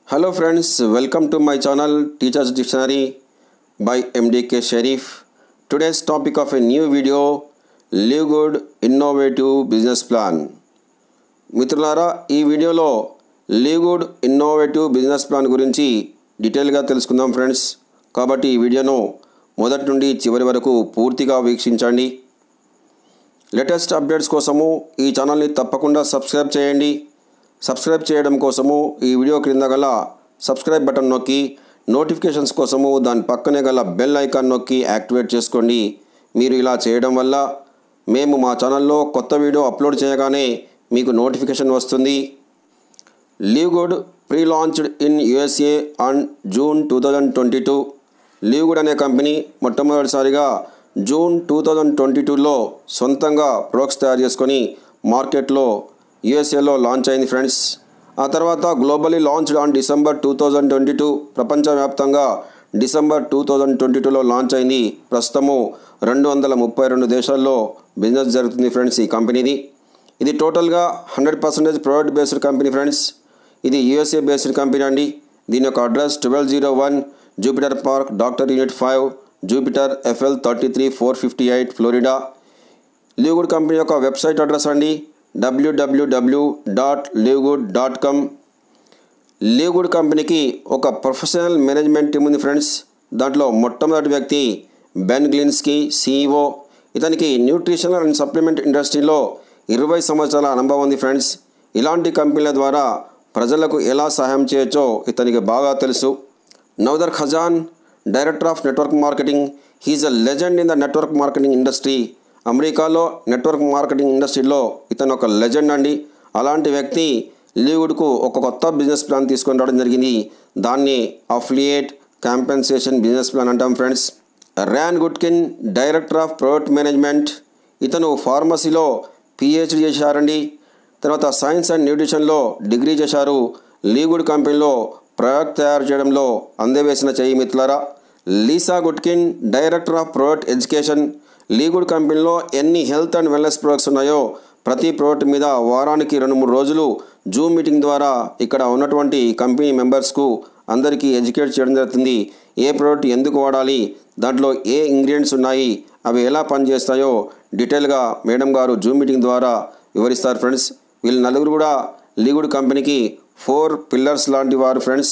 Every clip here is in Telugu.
Hello friends, welcome to my channel Teachers Dictionary by MDK Sharif. Today's topic of a new video Live Good Innovative Business Plan. మిత్రులారా ఈ వీడియోలో Live Good innovative business plan గురించి డీటెయిల్గా తెలుసుకుందాం ఫ్రెండ్స్ కాబట్టి ఈ వీడియోను మొదటి నుండి చివరి వరకు పూర్తిగా వీక్షించండి లేటెస్ట్ అప్డేట్స్ కోసము ఈ ఛానల్ని తప్పకుండా సబ్స్క్రైబ్ చేయండి సబ్స్క్రైబ్ చేయడం కోసము ఈ వీడియో క్రింద గల సబ్స్క్రైబ్ బటన్ నొక్కి నోటిఫికేషన్స్ కోసము దాని పక్కనే గల బెల్ ఐకాన్ నొక్కి యాక్టివేట్ చేసుకోండి మీరు ఇలా చేయడం వల్ల మేము మా ఛానల్లో కొత్త వీడియో అప్లోడ్ చేయగానే మీకు నోటిఫికేషన్ వస్తుంది Live Good pre launched in USA on June two thousand twenty two Live Good అనే కంపెనీ మొట్టమొదటిసారిగా జూన్ టూ థౌజండ్ ట్వంటీ టూలో సొంతంగా ప్రోడక్ట్స్ తయారు చేసుకొని మార్కెట్లో యుఎస్ఏలో లాంచ్ అయింది ఫ్రెండ్స్ ఆ తర్వాత globally launched on December two thousand twenty two ప్రపంచవ్యాప్తంగా డిసెంబర్ టూ థౌజండ్ ట్వంటీ టూలో లాంచ్ అయింది ప్రస్తుతము రెండు వందల ముప్పై రెండు దేశాల్లో బిజినెస్ జరుగుతుంది ఫ్రెండ్స్ ఈ కంపెనీది ఇది టోటల్గా hundred percentage private based company friends ఇది యూఎస్ఏ బేస్డ్ కంపెనీ అండి దీని యొక్క address twelve zero one Jupiter park doctor unit five Jupiter FL thirty three four fifty eight Florida LiveGood company యొక్క వెబ్సైట్ అడ్రస్ అండి WWW dot LiveGood dot com LiveGood కంపెనీకి ఒక ప్రొఫెషనల్ మేనేజ్మెంట్ టీం ఉంది ఫ్రెండ్స్ దాంట్లో మొట్టమొదటి వ్యక్తి బెన్ గ్లిన్స్కి సీఈఓ ఇతనికి న్యూట్రిషనల్ అండ్ సప్లిమెంట్ ఇండస్ట్రీలో ఇరవై సంవత్సరాల అనుభవం ఉంది ఫ్రెండ్స్ ఇలాంటి కంపెనీల ద్వారా ప్రజలకు ఎలా సహాయం చేయొచ్చో ఇతనికి బాగా తెలుసు Nauder Khazan director of network marketing he's a legend in the network marketing industry అమెరికాలో నెట్వర్క్ మార్కెటింగ్ ఇండస్ట్రీలో ఇతను ఒక లెజెండ్ అండి అలాంటి వ్యక్తి లీవుడ్కు ఒక కొత్త బిజినెస్ ప్లాన్ తీసుకొని రావడం జరిగింది దాన్ని అఫిలియేట్ కాంపెన్సేషన్ బిజినెస్ ప్లాన్ అంటాం friends Ryan Gutkin director of private management ఇతను ఫార్మసీలో పిహెచ్డి చేశారండి తర్వాత సైన్స్ అండ్ న్యూట్రిషన్లో డిగ్రీ చేశారు లీగుడ్ కంపెనీలో ప్రొడక్ట్ తయారు చేయడంలో అందవేసిన చేయి మిత్రులారా Lisa Gutkin director of product education LiveGood కంపెనీలో ఎన్ని హెల్త్ అండ్ వెల్నెస్ ప్రొడక్ట్స్ ఉన్నాయో ప్రతి ప్రోడక్ట్ మీద వారానికి రెండు మూడు రోజులు జూమ్ మీటింగ్ ద్వారా ఇక్కడ ఉన్నటువంటి కంపెనీ మెంబర్స్కు అందరికీ ఎడ్యుకేట్ చేయడం జరుగుతుంది ఏ ప్రోడక్ట్ ఎందుకు వాడాలి దాంట్లో ఏ ఇంగ్రీడియంట్స్ ఉన్నాయి అవి ఎలా పనిచేస్తాయో డీటెయిల్గా మేడం గారు జూమ్ మీటింగ్ ద్వారా వివరిస్తారు ఫ్రెండ్స్ వీళ్ళు నలుగురు కూడా లీగుడ్ కంపెనీకి ఫోర్ పిల్లర్స్ లాంటి వారు ఫ్రెండ్స్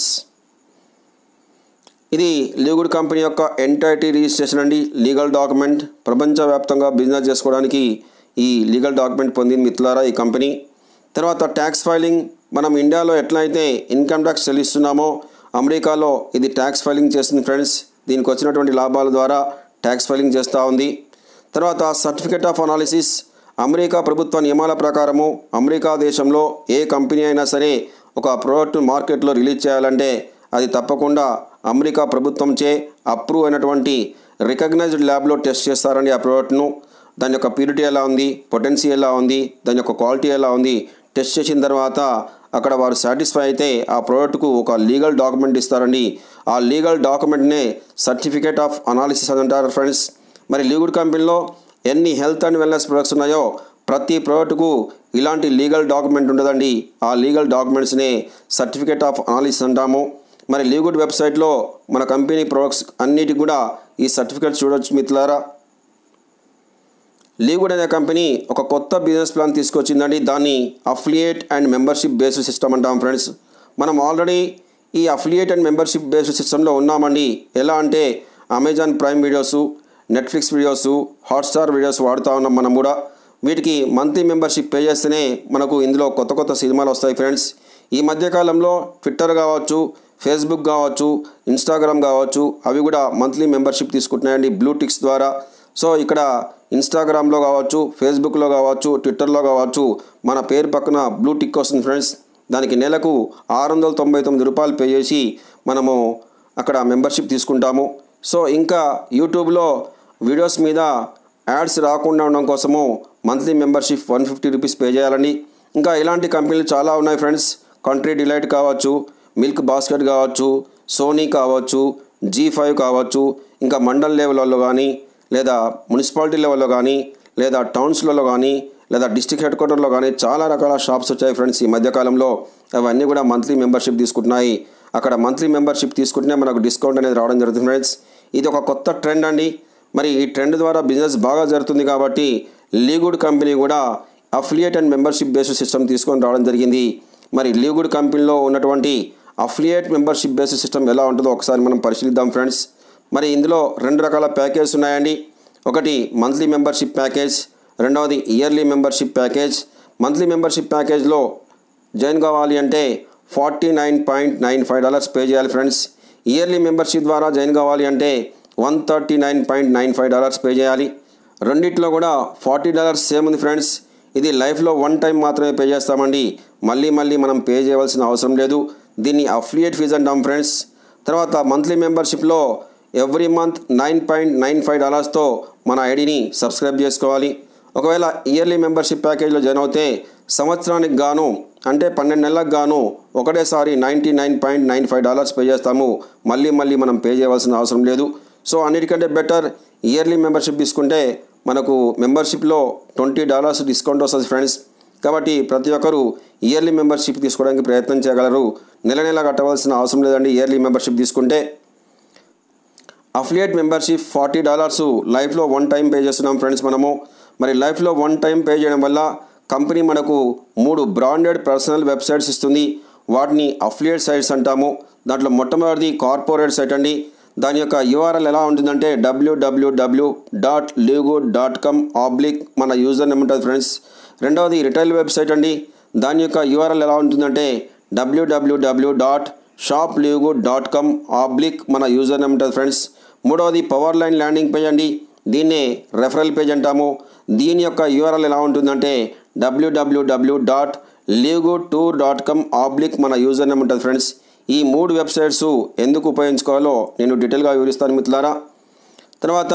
ఇది లీగుడ్ కంపెనీ యొక్క ఎంటైటీ రిజిస్ట్రేషన్ అండి లీగల్ డాక్యుమెంట్ ప్రపంచవ్యాప్తంగా బిజినెస్ చేసుకోవడానికి ఈ లీగల్ డాక్యుమెంట్ పొందింది మిత్రులారా ఈ కంపెనీ తర్వాత ట్యాక్స్ ఫైలింగ్ మనం ఇండియాలో ఎట్లయితే ఇన్కమ్ ట్యాక్స్ చెల్లిస్తున్నామో అమెరికాలో ఇది ట్యాక్స్ ఫైలింగ్ చేస్తుంది ఫ్రెండ్స్ దీనికి వచ్చినటువంటి లాభాల ద్వారా ట్యాక్స్ ఫైలింగ్ చేస్తూ ఉంది తర్వాత సర్టిఫికేట్ ఆఫ్ అనాలిసిస్ అమెరికా ప్రభుత్వ నియమాల ప్రకారము అమెరికా దేశంలో ఏ కంపెనీ అయినా సరే ఒక ప్రోడక్ట్ మార్కెట్లో రిలీజ్ చేయాలంటే అది తప్పకుండా అమెరికా ప్రభుత్వంచే అప్రూవ్ అయినటువంటి రికగ్నైజ్డ్ ల్యాబ్లో టెస్ట్ చేస్తారండి ఆ ప్రోడక్ట్ను దాని యొక్క ప్యూరిటీ ఎలా ఉంది పొటెన్సీ ఎలా ఉంది దాని యొక్క క్వాలిటీ ఎలా ఉంది టెస్ట్ చేసిన తర్వాత అక్కడ వారు సాటిస్ఫై అయితే ఆ ప్రోడక్ట్కు ఒక లీగల్ డాక్యుమెంట్ ఇస్తారండి ఆ లీగల్ డాక్యుమెంట్నే సర్టిఫికేట్ ఆఫ్ అనాలిసిస్ అని అంటారు ఫ్రెండ్స్ మరి లీగుడ్ కంపెనీలో ఎన్ని హెల్త్ అండ్ వెల్నెస్ ప్రొడక్ట్స్ ఉన్నాయో ప్రతి ప్రోడక్ట్కు ఇలాంటి లీగల్ డాక్యుమెంట్ ఉండదండి ఆ లీగల్ డాక్యుమెంట్స్నే సర్టిఫికేట్ ఆఫ్ అనాలిసిస్ అంటాము మరి లీగుడ్ వెబ్సైట్లో మన కంపెనీ ప్రొడక్ట్స్ అన్నిటికి కూడా ఈ సర్టిఫికేట్ చూడొచ్చు మిత్రులారా లీగుడ్ అనే కంపెనీ ఒక కొత్త బిజినెస్ ప్లాన్ తీసుకొచ్చిందండి దాన్ని affiliate and membership based system అంటాం ఫ్రెండ్స్ మనం ఆల్రెడీ ఈ అఫిలియేట్ అండ్ మెంబర్షిప్ బేస్డ్ సిస్టంలో ఉన్నామండి ఎలా అంటే Amazon Prime videos Netflix videos Hotstar videos వాడుతూ ఉన్నాం మనం కూడా వీటికి మంత్లీ మెంబర్షిప్ పే చేస్తేనే మనకు ఇందులో కొత్త కొత్త సినిమాలు వస్తాయి ఫ్రెండ్స్ ఈ మధ్యకాలంలో ట్విట్టర్ కావచ్చు ఫేస్బుక్ కావచ్చు ఇన్స్టాగ్రామ్ కావచ్చు అవి కూడా మంత్లీ మెంబర్షిప్ తీసుకుంటున్నాయండి బ్లూటిక్స్ ద్వారా సో ఇక్కడ ఇన్స్టాగ్రామ్లో కావచ్చు ఫేస్బుక్లో కావచ్చు ట్విట్టర్లో కావచ్చు మన పేరు పక్కన బ్లూ టిక్ వస్తుంది ఫ్రెండ్స్ దానికి నెలకు ఆరు వందల తొంభై తొమ్మిది రూపాయలు పే చేసి మనము అక్కడ మెంబర్షిప్ తీసుకుంటాము సో ఇంకా యూట్యూబ్లో వీడియోస్ మీద యాడ్స్ రాకుండా ఉండడం కోసము monthly membership one fifty rupees pay చేయాలండి ఇంకా ఇలాంటి కంపెనీలు చాలా ఉన్నాయి ఫ్రెండ్స్ కంట్రీ డిలైట్ కావచ్చు మిల్క్ బాస్కెట్ కావచ్చు సోనీ కావచ్చు జీ ఫైవ్ కావచ్చు ఇంకా మండల్ లెవెల్లో కానీ లేదా మున్సిపాలిటీ లెవెల్లో కానీ లేదా టౌన్స్లలో కానీ లేదా డిస్టిక్ హెడ్ క్వార్టర్లో కానీ చాలా రకాల షాప్స్ వచ్చాయి ఫ్రెండ్స్ ఈ మధ్యకాలంలో అవన్నీ కూడా మంత్లీ మెంబర్షిప్ తీసుకుంటున్నాయి అక్కడ మంత్లీ మెంబర్షిప్ తీసుకుంటే మనకు డిస్కౌంట్ అనేది రావడం జరుగుతుంది ఫ్రెండ్స్ ఇది ఒక కొత్త ట్రెండ్ అండి మరి ఈ ట్రెండ్ ద్వారా బిజినెస్ బాగా జరుగుతుంది కాబట్టి లీగుడ్ కంపెనీ కూడా affiliate and membership based system తీసుకొని రావడం జరిగింది మరి లీగుడ్ కంపెనీలో ఉన్నటువంటి అఫిలియేట్ మెంబర్షిప్ బేస్డ్ సిస్టమ్ ఎలా ఉంటుందో ఒకసారి మనం పరిశీలిద్దాం ఫ్రెండ్స్ మరి ఇందులో రెండు రకాల ప్యాకేజ్ ఉన్నాయండి ఒకటి మంత్లీ మెంబర్షిప్ ప్యాకేజ్ రెండవది yearly membership package monthly membership ప్యాకేజ్లో జాయిన్ కావాలి అంటే forty nine point nine five dollars pay చేయాలి ఫ్రెండ్స్ ఇయర్లీ మెంబర్షిప్ ద్వారా జాయిన్ కావాలి అంటే one thirty nine point nine five dollars pay చేయాలి రెండిట్లో కూడా ఫార్టీ డాలర్స్ సేమ్ ఉంది ఫ్రెండ్స్ ఇది లైఫ్లో వన్ టైం మాత్రమే పే చేస్తామండి మళ్ళీ మళ్ళీ మనం పే చేయవలసిన అవసరం లేదు దీన్ని అఫిలియేట్ ఫీజ్ అంటాం ఫ్రెండ్స్ తర్వాత మంత్లీ మెంబర్షిప్లో every month nine point nine five డాలర్స్తో మన ఐడిని సబ్స్క్రైబ్ చేసుకోవాలి ఒకవేళ ఇయర్లీ మెంబర్షిప్ ప్యాకేజ్లో జాయిన్ అవుతే సంవత్సరానికి గాను అంటే పన్నెండు నెలలకు గాను ఒకటేసారి ninety nine point nine five dollars pay చేస్తాము మళ్ళీ మళ్ళీ మనం పే చేయవలసిన అవసరం లేదు సో అన్నిటికంటే బెటర్ ఇయర్లీ మెంబర్షిప్ తీసుకుంటే మనకు మెంబర్షిప్లో ట్వంటీ డాలర్స్ డిస్కౌంట్ వస్తుంది ఫ్రెండ్స్ కాబట్టి ప్రతి ఒక్కరూ ఇయర్లీ మెంబర్షిప్ తీసుకోవడానికి ప్రయత్నం చేయగలరు నెల నెల కట్టవలసిన అవసరం లేదండి ఇయర్లీ మెంబర్షిప్ తీసుకుంటే అఫిలియేట్ మెంబర్షిప్ ఫార్టీ డాలర్స్ లైఫ్లో వన్ టైం పే చేస్తున్నాం ఫ్రెండ్స్ మనము మరి లైఫ్లో వన్ టైం పే చేయడం వల్ల కంపెనీ మనకు మూడు బ్రాండెడ్ పర్సనల్ వెబ్సైట్స్ ఇస్తుంది వాటిని అఫిలియేట్ సైట్స్ అంటాము దాంట్లో మొట్టమొదటిది కార్పొరేట్ సైట్ అండి దాని యొక్క యూఆర్ఎల్ ఎలా ఉంటుందంటే WWW dot LiveGood dot com oblique మన యూజర్ నేమ్ ఉంటుంది ఫ్రెండ్స్ రెండవది రిటైల్ వెబ్సైట్ అండి దాని యొక్క యూఆర్ఎల్ ఎలా ఉంటుందంటే WWW dot shop LiveGood dot com oblique మన యూజర్ నేమ్ ఉంటుంది ఫ్రెండ్స్ మూడవది పవర్ లైన్ ల్యాండింగ్ పేజ్ అండి దీన్నే రెఫరల్ పేజ్ అంటాము దీని యొక్క యూఆర్ఎల్ ఎలా ఉంటుందంటే WWW dot LiveGood tour dot com oblique మన యూజర్ నేమ్ ఉంటుంది ఫ్రెండ్స్ ఈ మూడు వెబ్సైట్స్ ఎందుకు ఉపయోగించుకోవాలో నేను డీటెయిల్గా వివరిస్తాను మిత్రులారా తర్వాత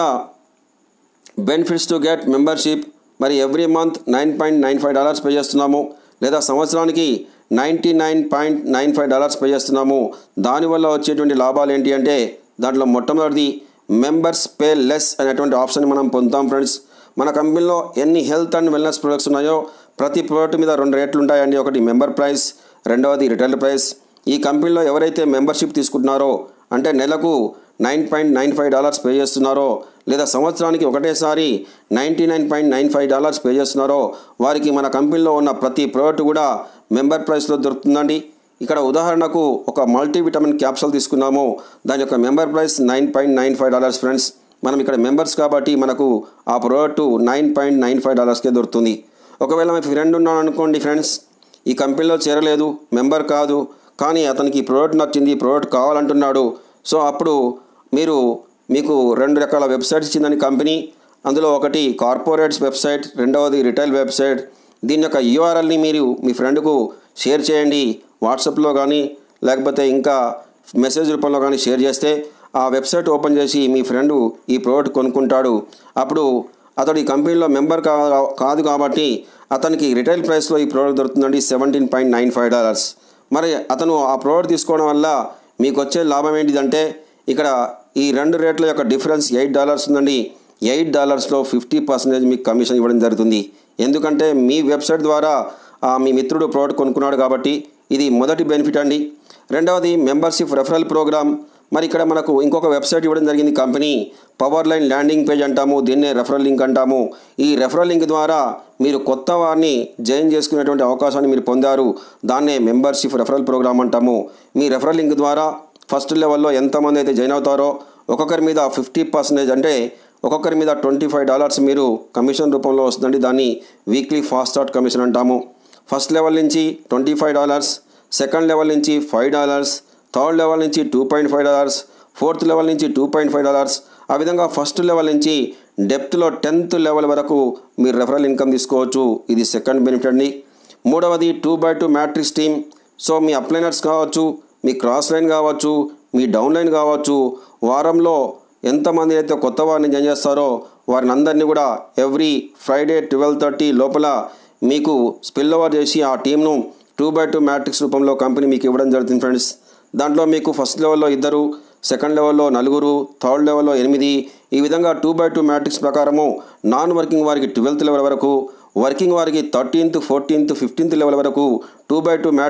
బెనిఫిట్స్ టు గెట్ మెంబర్షిప్ మరి every month nine point nine five dollars pay చేస్తున్నాము లేదా సంవత్సరానికి ninety nine point nine five dollars pay చేస్తున్నాము దానివల్ల వచ్చేటువంటి లాభాలు ఏంటి అంటే దాంట్లో మొట్టమొదటిది మెంబర్స్ పే లెస్ అనేటువంటి ఆప్షన్ మనం పొందుతాం ఫ్రెండ్స్ మన కంపెనీలో ఎన్ని హెల్త్ అండ్ వెల్నెస్ ప్రొడక్ట్స్ ఉన్నాయో ప్రతి ప్రోడక్ట్ మీద రెండు రేట్లు ఉంటాయండి ఒకటి మెంబర్ ప్రైస్ రెండవది రిటైల్ ప్రైస్ ఈ కంపెనీలో ఎవరైతే మెంబర్షిప్ తీసుకుంటున్నారో అంటే నెలకు nine point nine five dollars pay చేస్తున్నారో లేదా సంవత్సరానికి ఒకటేసారి ninety nine point nine five dollars pay చేస్తున్నారో వారికి మన కంపెనీలో ఉన్న ప్రతి ప్రోడక్ట్ కూడా మెంబర్ ప్రైస్లో దొరుకుతుందండి ఇక్కడ ఉదాహరణకు ఒక మల్టీవిటమిన్ క్యాప్సూల్ తీసుకున్నాము దాని యొక్క member price nine point nine five dollars friends మనం ఇక్కడ మెంబర్స్ కాబట్టి మనకు ఆ product nine point nine five డాలర్స్కే దొరుకుతుంది ఒకవేళ మీ ఫ్రెండ్ ఉన్నాడు అనుకోండి ఫ్రెండ్స్ ఈ కంపెనీలో చేరలేదు మెంబర్ కాదు కానీ అతనికి ఈ ప్రోడక్ట్ నచ్చింది ఈ ప్రోడక్ట్ కావాలంటున్నాడు సో అప్పుడు మీరు మీకు రెండు రకాల వెబ్సైట్స్ ఇచ్చిందని కంపెనీ అందులో ఒకటి కార్పొరేట్స్ వెబ్సైట్ రెండవది రిటైల్ వెబ్సైట్ దీని యొక్క యూఆర్ఎల్ని మీరు మీ ఫ్రెండ్కు షేర్ చేయండి వాట్సాప్లో కానీ లేకపోతే ఇంకా మెసేజ్ రూపంలో కానీ షేర్ చేస్తే ఆ వెబ్సైట్ ఓపెన్ చేసి మీ ఫ్రెండ్ ఈ ప్రోడక్ట్ కొనుక్కుంటాడు అప్పుడు అతడు ఈ కంపెనీలో మెంబర్ కా కాదు కాబట్టి అతనికి రిటైల్ ప్రైస్లో ఈ ప్రోడక్ట్ దొరుకుతుందండి seventeen point nine five dollars మరి అతను ఆ ప్రోడక్ట్ తీసుకోవడం వల్ల మీకు వచ్చే లాభం ఏంటిదంటే ఇక్కడ ఈ రెండు రేట్ల యొక్క డిఫరెన్స్ ఎయిట్ డాలర్స్ ఉందండి ఎయిట్ డాలర్స్లో ఫిఫ్టీ పర్సెంటేజ్ మీకు కమిషన్ ఇవ్వడం జరుగుతుంది ఎందుకంటే మీ వెబ్సైట్ ద్వారా ఆ మీ మిత్రుడు ప్రోడక్ట్ కొనుక్కున్నాడు కాబట్టి ఇది మొదటి బెనిఫిట్ అండి రెండవది మెంబర్షిప్ రెఫరల్ ప్రోగ్రామ్ మరి ఇక్కడ మనకు ఇంకొక వెబ్సైట్ ఇవ్వడం జరిగింది company power line landing page అంటాము దీన్నే రెఫరల్ లింక్ అంటాము ఈ రెఫరల్ లింక్ ద్వారా మీరు కొత్త వారిని జాయిన్ చేసుకునేటువంటి అవకాశాన్ని మీరు పొందారు దాన్నే మెంబర్షిప్ రెఫరల్ ప్రోగ్రామ్ అంటాము మీ రెఫరల్ లింక్ ద్వారా ఫస్ట్ లెవెల్లో ఎంతమంది అయితే జాయిన్ అవుతారో ఒక్కొక్కరి మీద ఫిఫ్టీ పర్సెంటేజ్ అంటే ఒక్కొక్కరి మీద ట్వంటీ ఫైవ్ డాలర్స్ మీరు కమిషన్ రూపంలో వస్తుందండి దాన్ని వీక్లీ ఫాస్ట్ స్టార్ట్ కమిషన్ అంటాము ఫస్ట్ లెవెల్ నుంచి twenty five dollars second level నుంచి ఫైవ్ డాలర్స్ థర్డ్ లెవెల్ నుంచి two point five dollars fourth level నుంచి టూ పాయింట్ ఫైవ్ డాలర్స్ ఆ విధంగా ఫస్ట్ లెవెల్ నుంచి డెప్త్లో టెన్త్ లెవెల్ వరకు మీరు రెఫరల్ ఇన్కమ్ తీసుకోవచ్చు ఇది సెకండ్ బెనిఫిట్ అండి మూడవది two by two matrix team so మీ అప్లైనర్స్ కావచ్చు మీ క్రాస్ లైన్ కావచ్చు మీ డౌన్ లైన్ కావచ్చు వారంలో ఎంతమంది అయితే కొత్త వారిని జాయిన్ చేస్తారో వారిని అందరినీ కూడా ఎవ్రీ ఫ్రైడే ట్వెల్వ్ థర్టీ లోపల మీకు స్పిల్ ఓవర్ చేసి ఆ టీంను టూ బై టూ మ్యాట్రిక్స్ రూపంలో కంపెనీ మీకు ఇవ్వడం జరుగుతుంది ఫ్రెండ్స్ దాంట్లో మీకు ఫస్ట్ లెవెల్లో ఇద్దరు సెకండ్ లెవెల్లో నలుగురు థర్డ్ లెవెల్లో ఎనిమిది ఈ విధంగా టూ బై టూ మ్యాట్రిక్స్ ప్రకారము నాన్ వర్కింగ్ వారికి ట్వెల్త్ లెవెల్ వరకు వర్కింగ్ వారికి థర్టీన్త్ ఫోర్టీన్త్ ఫిఫ్టీన్త్ లెవెల్ వరకు two by two matrix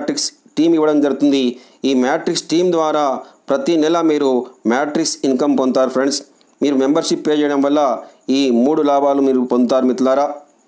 team ఇవ్వడం జరుగుతుంది ఈ మ్యాట్రిక్స్ టీం ద్వారా ప్రతి నెల మీరు మ్యాట్రిక్స్ ఇన్కమ్ పొందుతారు ఫ్రెండ్స్ మీరు మెంబర్షిప్ పే చేయడం వల్ల ఈ మూడు లాభాలు మీరు పొందుతారు మిత్రులారా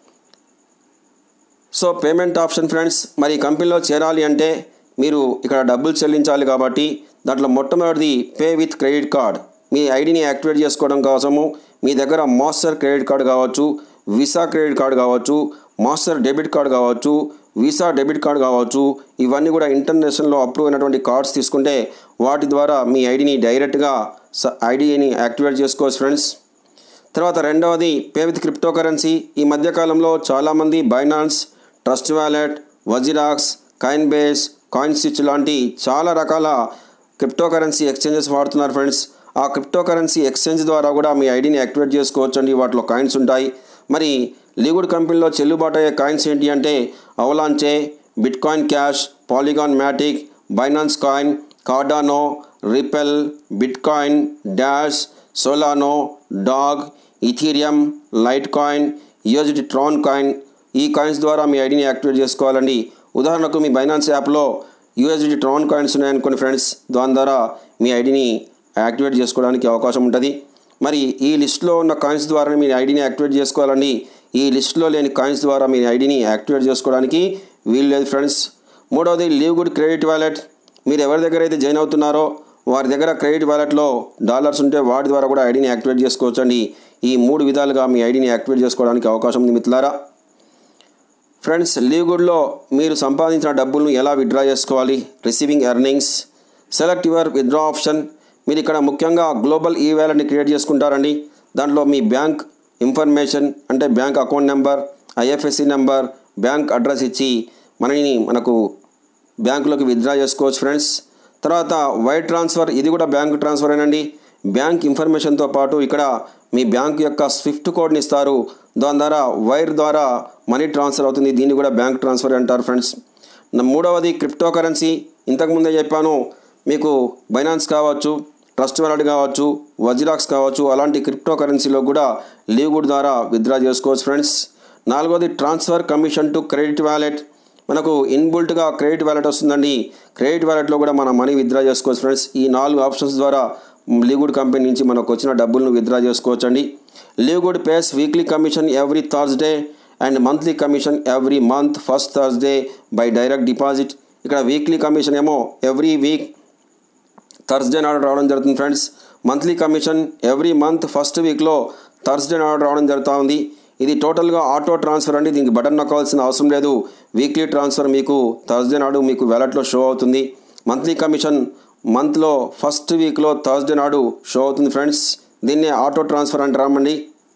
సో పేమెంట్ ఆప్షన్ ఫ్రెండ్స్ మరి ఈ కంపెనీలో చేరాలి అంటే మీరు ఇక్కడ డబ్బులు చెల్లించాలి కాబట్టి దాంట్లో మొట్టమొదటిది పే విత్ క్రెడిట్ కార్డ్ మీ ఐడిని యాక్టివేట్ చేసుకోవడం కోసము మీ దగ్గర మాస్టర్ క్రెడిట్ కార్డ్ కావచ్చు వీసా క్రెడిట్ కార్డ్ కావచ్చు మాస్టర్ డెబిట్ కార్డ్ కావచ్చు వీసా డెబిట్ కార్డ్ కావచ్చు ఇవన్నీ కూడా ఇంటర్నేషనల్లో అప్రూవ్ అయినటువంటి కార్డ్స్ తీసుకుంటే వాటి ద్వారా మీ ఐడిని డైరెక్ట్గా ఐడిని యాక్టివేట్ చేసుకోవచ్చు ఫ్రెండ్స్ తర్వాత రెండవది పే విత్ క్రిప్టో కరెన్సీ ఈ మధ్యకాలంలో చాలామంది Binance Trust Wallet WazirX Coinbase CoinSwitch లాంటి చాలా రకాల క్రిప్టో కరెన్సీ ఎక్స్చేంజెస్ వాడుతున్నారు ఫ్రెండ్స్ ఆ క్రిప్టో కరెన్సీ ఎక్స్చేంజ్ ద్వారా కూడా మీ ఐడిని యాక్టివేట్ చేసుకోవచ్చు అండి వాటిలో కాయిన్స్ ఉంటాయి మరి లీగుడ్ కంపెనీలో చెల్లుబాటు అయ్యే కాయిన్స్ ఏంటి అంటే Avalanche Bitcoin Cash Polygon Matic Binance Coin Cardano Ripple Bitcoin Dash Solana Doge Ethereum Litecoin USD Tron coin ఈ కాయిన్స్ ద్వారా మీ ఐడిని యాక్టివేట్ చేసుకోవాలండి ఉదాహరణకు మీ బైనాన్స్ యాప్లో యూఎస్డి ట్రాన్ కాయిన్స్ ఉన్నాయనుకోండి ఫ్రెండ్స్ దాని ద్వారా మీ ఐడిని యాక్టివేట్ చేసుకోవడానికి అవకాశం ఉంటుంది మరి ఈ లిస్ట్లో ఉన్న కాయిన్స్ ద్వారా మీ ఐడిని యాక్టివేట్ చేసుకోవాలండి ఈ లిస్ట్లో లేని కాయిన్స్ ద్వారా మీ ఐడిని యాక్టివేట్ చేసుకోవడానికి వీలు లేదు ఫ్రెండ్స్ మూడవది లీవ్ గుడ్ క్రెడిట్ వ్యాలెట్ మీరు ఎవరి దగ్గర అయితే జాయిన్ అవుతున్నారో వారి దగ్గర క్రెడిట్ వ్యాలెట్లో డాలర్స్ ఉంటే వాటి ద్వారా కూడా ఐడిని యాక్టివేట్ చేసుకోవచ్చండి ఈ మూడు విధాలుగా మీ ఐడిని యాక్టివేట్ చేసుకోవడానికి అవకాశం ఉంది మిత్రులారా ఫ్రెండ్స్ లీవ్ గుడ్లో మీరు సంపాదించిన డబ్బులను ఎలా విత్డ్రా చేసుకోవాలి receiving earnings select your withdraw option మీరు ఇక్కడ ముఖ్యంగా గ్లోబల్ ఈ వ్యాలెట్ని క్రియేట్ చేసుకుంటారండి దాంట్లో మీ బ్యాంక్ ఇన్ఫర్మేషన్ అంటే bank account number IFSC number bank address ఇచ్చి మనని మనకు బ్యాంకులోకి విత్డ్రా చేసుకోవచ్చు ఫ్రెండ్స్ తర్వాత వైర్ ట్రాన్స్ఫర్ ఇది కూడా బ్యాంక్ ట్రాన్స్ఫర్ ఏనండి బ్యాంక్ ఇన్ఫర్మేషన్తో పాటు ఇక్కడ మీ బ్యాంక్ యొక్క స్విఫ్ట్ కోడ్ని ఇస్తారు దాని ద్వారా వైర్ ద్వారా మనీ ట్రాన్స్ఫర్ అవుతుంది దీన్ని కూడా బ్యాంక్ ట్రాన్స్ఫర్ అంటారు ఫ్రెండ్స్ నా మూడవది క్రిప్టో కరెన్సీ ఇంతకుముందే చెప్పాను మీకు బైనాన్స్ కావచ్చు ట్రస్ట్ వాలెట్ కావచ్చు వజ్రాక్స్ కావచ్చు అలాంటి క్రిప్టో కరెన్సీలో కూడా లీవ్ గుడ్ ద్వారా విత్డ్రా చేసుకోవచ్చు ఫ్రెండ్స్ నాలుగోది transfer commission to credit wallet మనకు ఇన్బుల్ట్గా క్రెడిట్ వ్యాలెట్ వస్తుందండి క్రెడిట్ వ్యాలెట్లో కూడా మనం మనీ విత్డ్రా చేసుకోవచ్చు ఫ్రెండ్స్ ఈ నాలుగు ఆప్షన్స్ ద్వారా లీగుడ్ కంపెనీ నుంచి మనకు వచ్చిన డబ్బులను విత్డ్రా చేసుకోవచ్చు అండి LiveGood pays weekly commission every Thursday and monthly commission every month first Thursday by direct deposit ఇక్కడ వీక్లీ కమిషన్ ఏమో ఎవ్రీ వీక్ థర్స్డే నాడు రావడం జరుగుతుంది friends monthly commission every month first వీక్లో థర్స్డే నాడు రావడం జరుగుతూ ఉంది ఇది టోటల్గా ఆటో ట్రాన్స్ఫర్ అండి దీనికి బటన్ నొక్కవలసిన అవసరం లేదు వీక్లీ ట్రాన్స్ఫర్ మీకు థర్స్డే నాడు మీకు వ్యాలెట్లో షో అవుతుంది మంత్లీ కమిషన్ మంత్లో ఫస్ట్ వీక్లో థర్స్డే నాడు షో అవుతుంది ఫ్రెండ్స్ దీన్నే ఆటో ట్రాన్స్ఫర్ అంటారామండి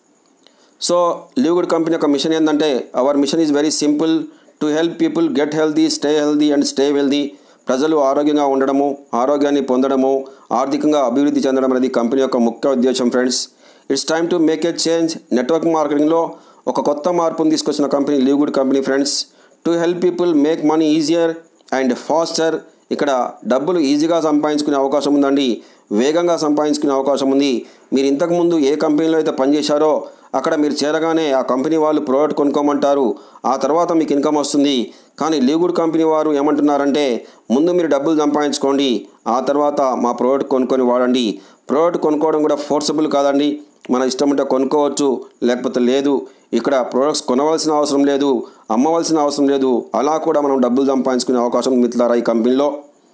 సో లీవుడ్ కంపెనీ యొక్క మిషన్ ఏంటంటే our mission is very simple to help people get healthy stay healthy and stay wealthy ప్రజలు ఆరోగ్యంగా ఉండడము ఆరోగ్యాన్ని పొందడము ఆర్థికంగా అభివృద్ధి చెందడం అనేది కంపెనీ యొక్క ముఖ్య ఉద్దేశం friends it's time to make a change network మార్కెటింగ్లో ఒక కొత్త మార్పును తీసుకొచ్చిన company LiveGood company friends to help people make money easier and faster ఇక్కడ డబ్బులు ఈజీగా సంపాదించుకునే అవకాశం ఉందండి వేగంగా సంపాదించుకునే అవకాశం ఉంది మీరు ఇంతకుముందు ఏ కంపెనీలో అయితే పనిచేశారో అక్కడ మీరు చేరగానే ఆ కంపెనీ వాళ్ళు ప్రోడక్ట్ కొనుక్కోమంటారు ఆ తర్వాత మీకు ఇన్కమ్ వస్తుంది కానీ లీగుడ్ కంపెనీ వారు ఏమంటున్నారంటే ముందు మీరు డబ్బులు సంపాదించుకోండి ఆ తర్వాత మా ప్రోడక్ట్ కొనుక్కొని వాడండి ప్రోడక్ట్ కొనుక్కోవడం కూడా ఫోర్సబుల్ కాదండి మన ఇష్టం ఉంటే కొనుక్కోవచ్చు లేకపోతే లేదు ఇక్కడ ప్రోడక్ట్స్ కొనవలసిన అవసరం లేదు అమ్మవలసిన అవసరం లేదు అలా కూడా మనం డబ్బులు సంపాదించుకునే అవకాశం మిత్రులారా ఈ కంపెనీలో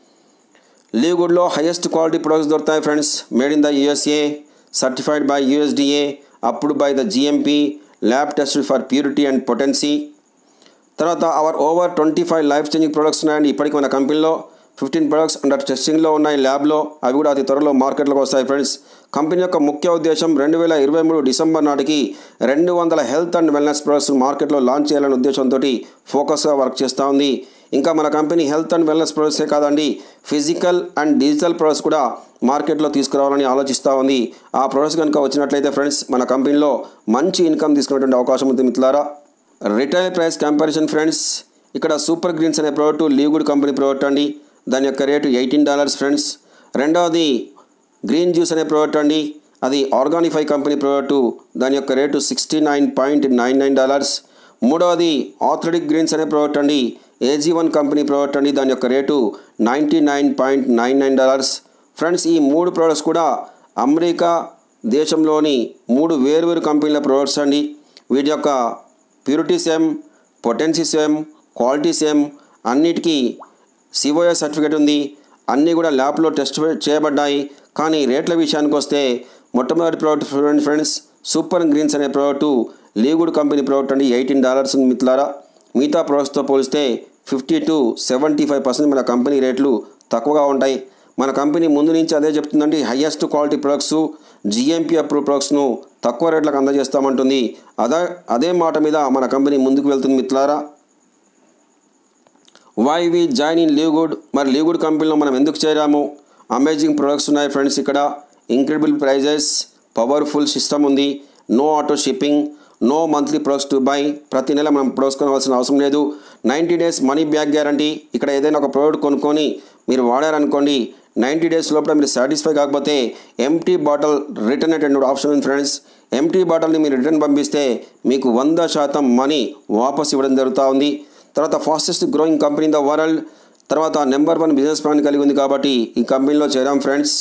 లీగుడ్లో హైయెస్ట్ క్వాలిటీ ప్రొడక్ట్స్ దొరుకుతాయి friends made in the USA certified by USDA approved by the GMP lab tested for purity and potency తర్వాత our over twenty five life changing products ఉన్నాయండి ఇప్పటికి మన కంపెనీలో ఫిఫ్టీన్ ప్రొడక్ట్స్ అండర్ టెస్టింగ్లో ఉన్నాయి ల్యాబ్లో అవి కూడా అతి త్వరలో మార్కెట్లోకి వస్తాయి ఫ్రెండ్స్ కంపెనీ యొక్క ముఖ్య ఉద్దేశం రెండు వేల ఇరవై మూడు డిసెంబర్ నాటికి రెండు వందల హెల్త్ అండ్ వెల్నెస్ ప్రొడక్ట్స్ మార్కెట్లో లాంచ్ చేయాలనే ఉద్దేశంతో ఫోకస్గా వర్క్ చేస్తూ ఉంది ఇంకా మన కంపెనీ హెల్త్ అండ్ వెల్నెస్ ప్రొడక్ట్సే కాదండి ఫిజికల్ అండ్ డిజిటల్ ప్రొడక్ట్స్ కూడా మార్కెట్లో తీసుకురావాలని ఆలోచిస్తూ ఉంది ఆ ప్రొడక్ట్స్ కనుక వచ్చినట్లయితే ఫ్రెండ్స్ మన కంపెనీలో మంచి ఇన్కమ్ తీసుకునేటువంటి అవకాశం ఉంది మిత్రులారా రిటైల్ ప్రైస్ కంపారిజన్ ఫ్రెండ్స్ ఇక్కడ సూపర్ గ్రీన్స్ అనే ప్రోడక్ట్ లీవుడ్ కంపెనీ ప్రోడక్ట్ అండి దాని యొక్క రేటు ఎయిటీన్ డాలర్స్ ఫ్రెండ్స్ రెండవది గ్రీన్ జ్యూస్ అనే ప్రోడక్ట్ అండి అది ఆర్గానిఫై కంపెనీ ప్రోడక్ట్ దాని యొక్క rate sixty nine point nine nine dollars మూడవది ఆథ్రెటిక్ గ్రీన్స్ అనే ప్రోడక్ట్ అండి ఏజీ వన్ కంపెనీ ప్రోడక్ట్ అండి దాని యొక్క rate ninety nine point nine nine dollars friends ఈ మూడు ప్రోడక్ట్స్ కూడా అమెరికా దేశంలోని మూడు వేరువేరు కంపెనీల ప్రోడక్ట్స్ అండి వీటి యొక్క purity same potency same quality same అన్నిటికీ సిఓఎస్ సర్టిఫికేట్ ఉంది అన్నీ కూడా ల్యాబ్లో టెస్ట్ చేయబడ్డాయి కానీ రేట్ల విషయానికి వస్తే మొట్టమొదటి product friend friends super greens అనే ప్రోడక్టు లీగుడ్ కంపెనీ ప్రోడక్ట్ అండి ఎయిటీన్ డాలర్స్ మిత్రులారా మిగతా ప్రోడక్ట్స్తో పోలిస్తే fifty to seventy five percent మన కంపెనీ రేట్లు తక్కువగా ఉంటాయి మన కంపెనీ ముందు నుంచి అదే చెప్తుందండి highest quality products GMP approve ప్రొడక్ట్స్ను తక్కువ రేట్లకు అందజేస్తామంటుంది అదే అదే మాట మీద మన కంపెనీ ముందుకు వెళ్తుంది మిత్రులారా why we join in leave LiveGood మరి లీవ్ గుడ్ కంపెనీలో మనం ఎందుకు చేరాము అమేజింగ్ ప్రొడక్ట్స్ ఉన్నాయి ఫ్రెండ్స్ ఇక్కడ ఇంక్రెడిబుల్ ప్రైజెస్ పవర్ఫుల్ సిస్టమ్ ఉంది no auto shipping no monthly products to buy ప్రతి నెల మనం ప్రొడక్ట్స్ కొనవలసిన అవసరం లేదు ninety days money back guarantee ఇక్కడ ఏదైనా ఒక ప్రోడక్ట్ కొనుక్కొని మీరు వాడారనుకోండి నైంటీ డేస్ లోపల మీరు సాటిస్ఫై కాకపోతే empty bottle return attend option ఉంది ఫ్రెండ్స్ ఎంటీ బాటిల్ని మీరు రిటర్న్ పంపిస్తే మీకు వంద శాతం మనీ వాపస్ ఇవ్వడం జరుగుతూ ఉంది తర్వాత fastest growing company in the world తర్వాత నెంబర్ వన్ బిజినెస్ ప్లాన్ కలిగి ఉంది కాబట్టి ఈ కంపెనీలో చేరాం friends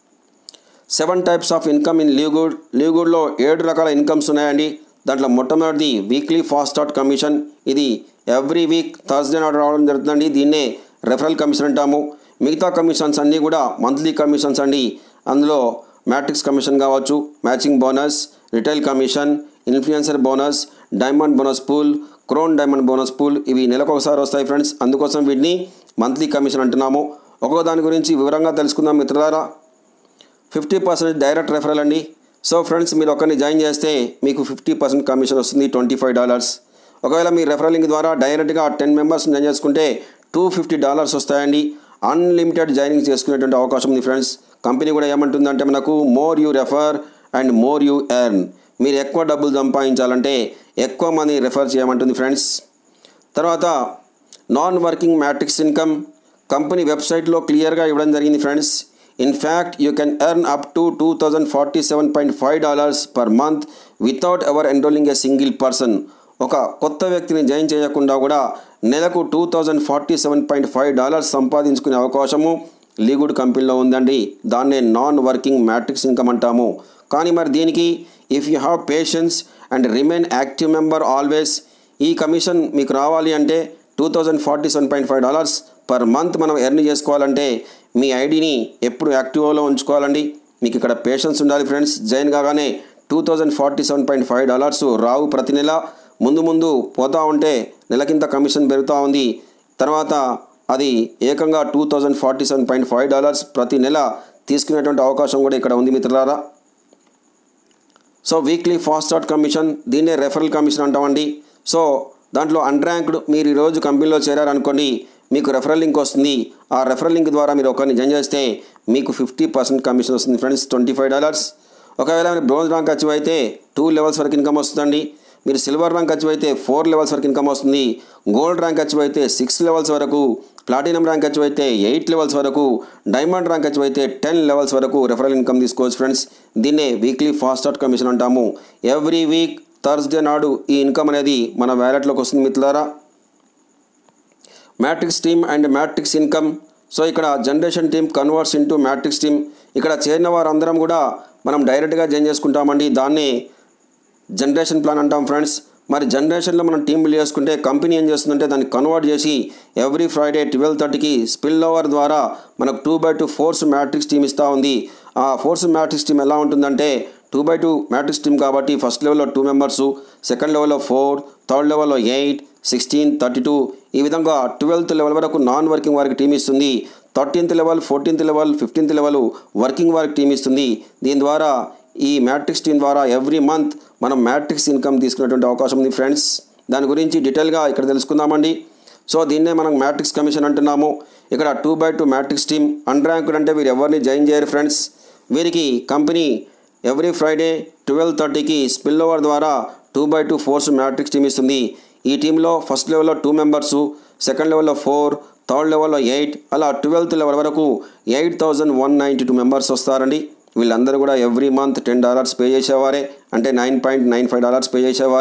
seven types of income in leave good లీవ్ గుడ్లో ఏడు రకాల ఇన్కమ్స్ ఉన్నాయండి దాంట్లో మొట్టమొదటిది వీక్లీ ఫాస్ట్ స్టార్ట్ కమిషన్ ఇది ఎవ్రీ వీక్ థర్స్డే నాడు రావడం జరుగుతుందండి దీన్నే రెఫరల్ కమిషన్ అంటాము మిగతా కమిషన్స్ అన్నీ కూడా మంత్లీ కమిషన్స్ అండి అందులో మ్యాట్రిక్స్ కమిషన్ కావచ్చు matching bonus retail commission influencer bonus diamond bonus pool crown diamond bonus pool ఇవి నెలకు ఒకసారి వస్తాయి ఫ్రెండ్స్ అందుకోసం వీటిని మంత్లీ కమిషన్ అంటున్నాము ఒక్కో దాని గురించి వివరంగా తెలుసుకుందాం మిత్రులారా ఫిఫ్టీ పర్సెంట్ డైరెక్ట్ రెఫరల్ అండి సో ఫ్రెండ్స్ మీరు ఒకరిని జాయిన్ చేస్తే మీకు ఫిఫ్టీ పర్సెంట్ కమిషన్ వస్తుంది ట్వంటీ ఫైవ్ డాలర్స్ ఒకవేళ మీ రెఫరల్ లింక్ ద్వారా డైరెక్ట్గా టెన్ మెంబర్స్ జాయిన్ చేసుకుంటే టూ ఫిఫ్టీ డాలర్స్ వస్తాయండి అన్లిమిటెడ్ జాయినింగ్ చేసుకునేటువంటి అవకాశం ఉంది ఫ్రెండ్స్ కంపెనీ కూడా ఏమంటుందంటే మనకు more you refer and more you earn మీరు ఎక్కువ డబ్బులు సంపాదించాలంటే ఎక్కువ మనీ రెఫర్ చేయమంటుంది ఫ్రెండ్స్ తర్వాత non working matrix income company వెబ్సైట్లో క్లియర్గా ఇవ్వడం జరిగింది friends in fact you can earn up to two thousand forty seven point five dollars per month without ever enrolling a single person ఒక కొత్త వ్యక్తిని జాయిన్ చేయకుండా కూడా నెలకు two thousand forty seven point five dollars సంపాదించుకునే అవకాశము లీగుడ్ కంపెనీలో ఉందండి దాన్నే నాన్ వర్కింగ్ మ్యాట్రిక్స్ ఇన్కమ్ అంటాము కానీ మరి దీనికి if you have patience and remain active member always ఈ కమిషన్ మీకు రావాలి అంటే two thousand forty seven point five dollars per month మనం ఎర్న్ చేసుకోవాలంటే మీ ఐడిని ఎప్పుడు యాక్టివ్లో ఉంచుకోవాలండి మీకు ఇక్కడ పేషెన్స్ ఉండాలి ఫ్రెండ్స్ జాయిన్ కాగానే two thousand forty seven point five dollars రావు ప్రతి నెల ముందు ముందు పోతూ ఉంటే నెలకింత కమిషన్ పెరుగుతూ ఉంది తర్వాత అది ఏకంగా two thousand forty seven point five dollars ప్రతి నెల తీసుకునేటువంటి అవకాశం కూడా ఇక్కడ ఉంది మిత్రులారా so weekly fast start commission దీన్నే రెఫరల్ కమిషన్ అంటామండి సో దాంట్లో అన్ర్యాంక్డ్ మీరు ఈరోజు కంపెనీలో చేరారనుకోండి మీకు రెఫరల్ లింక్ వస్తుంది ఆ రెఫరల్ లింక్ ద్వారా మీరు ఒకరిని జాయిన్ చేస్తే మీకు ఫిఫ్టీ పర్సెంట్ కమిషన్ వస్తుంది ఫ్రెండ్స్ ట్వంటీ ఫైవ్ డాలర్స్ ఒకవేళ మీరు బ్రోంజ్ ర్యాంక్ అచీవ్ అయితే టూ లెవెల్స్ వరకు ఇన్కమ్ వస్తుందండి మీరు సిల్వర్ ర్యాంక్ అచీవ్ అయితే ఫోర్ లెవెల్స్ వరకు ఇన్కమ్ వస్తుంది గోల్డ్ ర్యాంక్ అచీవ్ అయితే సిక్స్ లెవెల్స్ వరకు ప్లాటినం ర్యాంక్ అచీవ్ అయితే ఎయిట్ లెవెల్స్ వరకు డైమండ్ ర్యాంక్ అచీవ్ అయితే టెన్ లెవెల్స్ వరకు రెఫరల్ ఇన్కమ్ తీసుకోవచ్చు ఫ్రెండ్స్ దీన్నే వీక్లీ ఫాస్ట్ స్టార్ట్ కమిషన్ అంటాము ఎవ్రీ వీక్ థర్స్డే నాడు ఈ ఇన్కమ్ అనేది మన వ్యాలెట్లోకి వస్తుంది మిత్రులారా matrix team and matrix income so ఇక్కడ generation team converts into matrix team ఇక్కడ చేరిన వారందరం కూడా మనం డైరెక్ట్గా జాయిన్ చేసుకుంటామండి దాన్ని జనరేషన్ ప్లాన్ అంటాం ఫ్రెండ్స్ మరి జనరేషన్లో మనం టీం బిల్డ్ చేసుకుంటే కంపెనీ ఏం చేస్తుందంటే దాన్ని కన్వర్ట్ చేసి ఎవ్రీ ఫ్రైడే ట్వెల్వ్ థర్టీకి స్పిల్ ఓవర్ ద్వారా మనకు two by two force matrix team ఇస్తూ ఉంది ఆ ఫోర్స్ మ్యాట్రిక్స్ టీం ఎలా ఉంటుందంటే two by two matrix team కాబట్టి ఫస్ట్ లెవెల్లో టూ మెంబర్సు సెకండ్ లెవెల్లో ఫోర్ థర్డ్ లెవెల్లో ఎయిట్ సిక్స్టీన్ థర్టీ టూ ఈ విధంగా ట్వెల్త్ లెవెల్ వరకు నాన్ వర్కింగ్ వారికి టీం ఇస్తుంది thirteenth level fourteenth level fifteenth level working వారికి టీం ఇస్తుంది దీని ద్వారా ఈ మ్యాట్రిక్స్ టీం ద్వారా ఎవ్రీ మంత్ మనం మ్యాట్రిక్స్ ఇన్కమ్ తీసుకునేటువంటి అవకాశం ఉంది ఫ్రెండ్స్ దాని గురించి డీటెయిల్గా ఇక్కడ తెలుసుకుందామండి సో దీన్నే మనం మ్యాట్రిక్స్ కమిషన్ అంటున్నాము ఇక్కడ two by two matrix team unranked అంటే వీరు ఎవరిని జాయిన్ చేయరు ఫ్రెండ్స్ వీరికి కంపెనీ ఎవ్రీ ఫ్రైడే ట్వెల్వ్ థర్టీకి స్పిల్ ఓవర్ ద్వారా two by two force matrix team ఇస్తుంది ఈ టీంలో ఫస్ట్ లెవెల్లో టూ మెంబర్సు సెకండ్ లెవెల్లో ఫోర్ థర్డ్ లెవెల్లో ఎయిట్ అలా ట్వెల్త్ లెవెల్ వరకు eight thousand one ninety two members వస్తారండి వీళ్ళందరూ కూడా every month ten dollars pay చేసేవారే అంటే nine point nine five dollars pay చేసేవారే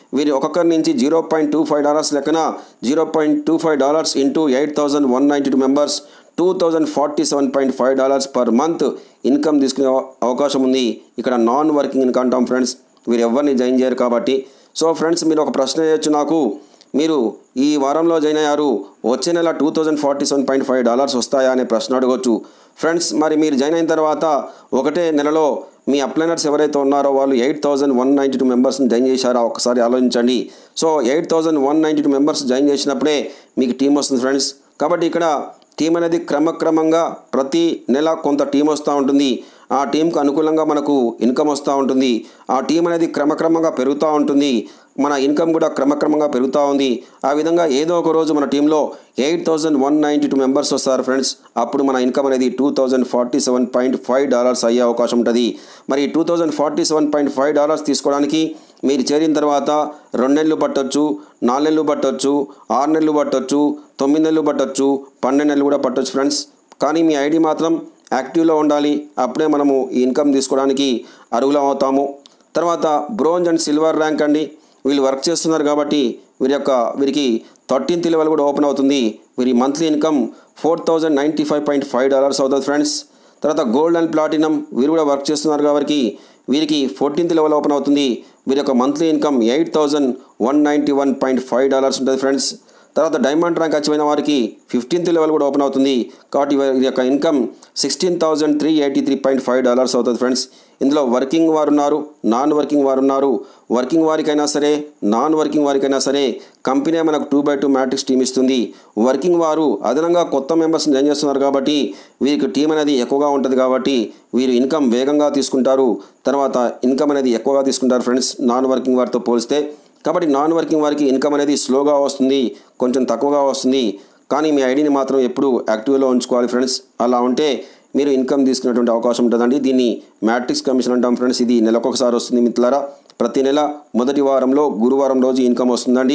వీరి ఒక్కొక్కరి నుంచి zero point two five dollars లెక్కన zero point two five dollars into eight thousand one ninety two members two thousand forty seven point five dollars per month income తీసుకునే అవకాశం ఉంది ఇక్కడ నాన్ వర్కింగ్ ఇన్కమ్ అంటాం ఫ్రెండ్స్ వీరు ఎవరిని జాయిన్ చేయరు కాబట్టి సో ఫ్రెండ్స్ మీరు ఒక ప్రశ్న చేయొచ్చు నాకు మీరు ఈ వారంలో జాయిన్ అయ్యారు వచ్చే నెల two thousand forty seven point five dollars వస్తాయా అనే ప్రశ్న అడగవచ్చు ఫ్రెండ్స్ మరి మీరు జాయిన్ అయిన తర్వాత ఒకటే నెలలో మీ అప్లైనర్స్ ఎవరైతే ఉన్నారో వాళ్ళు eight thousand one ninety two మెంబర్స్ని జాయిన్ చేశారా ఒకసారి ఆలోచించండి so eight thousand one ninety two members join చేసినప్పుడే మీకు టీం వస్తుంది ఫ్రెండ్స్ కాబట్టి ఇక్కడ టీం అనేది క్రమక్రమంగా ప్రతి నెల కొంత టీం వస్తూ ఉంటుంది ఆ టీంకు అనుకూలంగా మనకు ఇన్కమ్ వస్తూ ఉంటుంది ఆ టీం అనేది క్రమక్రమంగా పెరుగుతూ ఉంటుంది మన ఇన్కమ్ కూడా క్రమక్రమంగా పెరుగుతూ ఉంది ఆ విధంగా ఏదో ఒక రోజు మన టీంలో eight thousand one ninety two members వస్తారు ఫ్రెండ్స్ అప్పుడు మన ఇన్కమ్ అనేది two thousand forty seven point five dollars అయ్యే అవకాశం ఉంటుంది మరి two thousand forty seven point five dollars తీసుకోవడానికి మీరు చేరిన తర్వాత రెండు నెలలు పట్టొచ్చు నాలుగు నెలలు పట్టొచ్చు ఆరు నెలలు పట్టొచ్చు తొమ్మిది నెలలు పట్టొచ్చు పన్నెండు నెలలు కూడా పట్టొచ్చు ఫ్రెండ్స్ కానీ మీ ఐడి మాత్రం యాక్టివ్లో ఉండాలి అప్పుడే మనము ఈ ఇన్కమ్ తీసుకోవడానికి అర్హులం అవుతాము తర్వాత బ్రోంజ్ అండ్ సిల్వర్ ర్యాంక్ అండి వీళ్ళు వర్క్ చేస్తున్నారు కాబట్టి వీరి యొక్క వీరికి థర్టీన్త్ లెవెల్ కూడా ఓపెన్ అవుతుంది వీరి monthly income four thousand ninety five point five dollars అవుతుంది ఫ్రెండ్స్ తర్వాత గోల్డ్ అండ్ ప్లాటినం వీరు కూడా వర్క్ చేస్తున్నారు కాబట్టి వీరికి ఫోర్టీన్త్ లెవెల్ ఓపెన్ అవుతుంది వీరి యొక్క monthly income eight thousand one ninety one point five dollars ఉంటుంది ఫ్రెండ్స్ తర్వాత డైమండ్ ర్యాంక్ అచీవ్ అయిన వారికి ఫిఫ్టీన్త్ లెవెల్ కూడా ఓపెన్ అవుతుంది కాబట్టి వీరి యొక్క income sixteen thousand three eighty three point five dollars అవుతుంది ఫ్రెండ్స్ ఇందులో వర్కింగ్ వారు ఉన్నారు నాన్ వర్కింగ్ వారు ఉన్నారు వర్కింగ్ వారికైనా సరే నాన్ వర్కింగ్ వారికైనా సరే కంపెనీ మనకు two by two matrix team ఇస్తుంది వర్కింగ్ వారు అదనంగా కొత్త మెంబర్స్ని జాయిన్ చేస్తున్నారు కాబట్టి వీరికి టీం అనేది ఎక్కువగా ఉంటుంది కాబట్టి వీరు ఇన్కమ్ వేగంగా తీసుకుంటారు తర్వాత ఇన్కమ్ అనేది ఎక్కువగా తీసుకుంటారు ఫ్రెండ్స్ నాన్ వర్కింగ్ వారితో పోలిస్తే కాబట్టి నాన్ వర్కింగ్ వారికి ఇన్కమ్ అనేది స్లోగా వస్తుంది కొంచెం తక్కువగా వస్తుంది కానీ మీ ఐడిని మాత్రం ఎప్పుడు యాక్టివ్లో ఉంచుకోవాలి ఫ్రెండ్స్ అలా ఉంటే మీరు ఇన్కమ్ తీసుకునేటువంటి అవకాశం ఉంటుందండి దీన్ని మ్యాట్రిక్స్ కమిషన్ అంటాం ఫ్రెండ్స్ ఇది నెలకొకసారి వస్తుంది మిత్రులారా ప్రతి నెల మొదటి వారంలో గురువారం రోజు ఇన్కమ్ వస్తుందండి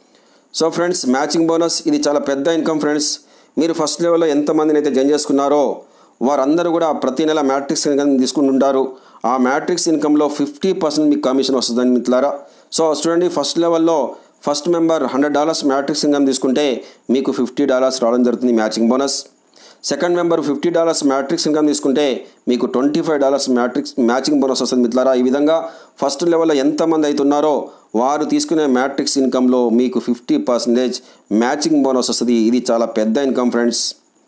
సో ఫ్రెండ్స్ మ్యాచింగ్ బోనస్ ఇది చాలా పెద్ద ఇన్కమ్ ఫ్రెండ్స్ మీరు ఫస్ట్ లెవెల్లో ఎంతమందిని అయితే జాయిన్ చేసుకున్నారో వారందరూ కూడా ప్రతి నెల మ్యాట్రిక్స్ ఇన్కమ్ తీసుకుంటుంటారు ఆ మ్యాట్రిక్స్ ఇన్కమ్లో ఫిఫ్టీ పర్సెంట్ మీకు కమిషన్ వస్తుందని మిత్రులారా సో చూడండి ఫస్ట్ లెవెల్లో first member hundred dollars matrix income తీసుకుంటే మీకు ఫిఫ్టీ డాలర్స్ రావడం జరుగుతుంది matching bonus second member fifty dollars matrix income తీసుకుంటే మీకు twenty five dollars matrix matching bonus వస్తుంది మిత్రులారా ఈ విధంగా ఫస్ట్ లెవెల్లో ఎంతమంది అవుతున్నారో వారు తీసుకునే మ్యాట్రిక్స్ ఇన్కంలో మీకు ఫిఫ్టీ పర్సెంటేజ్ మ్యాచింగ్ బోనస్ వస్తుంది ఇది చాలా పెద్ద ఇన్కమ్ ఫ్రెండ్స్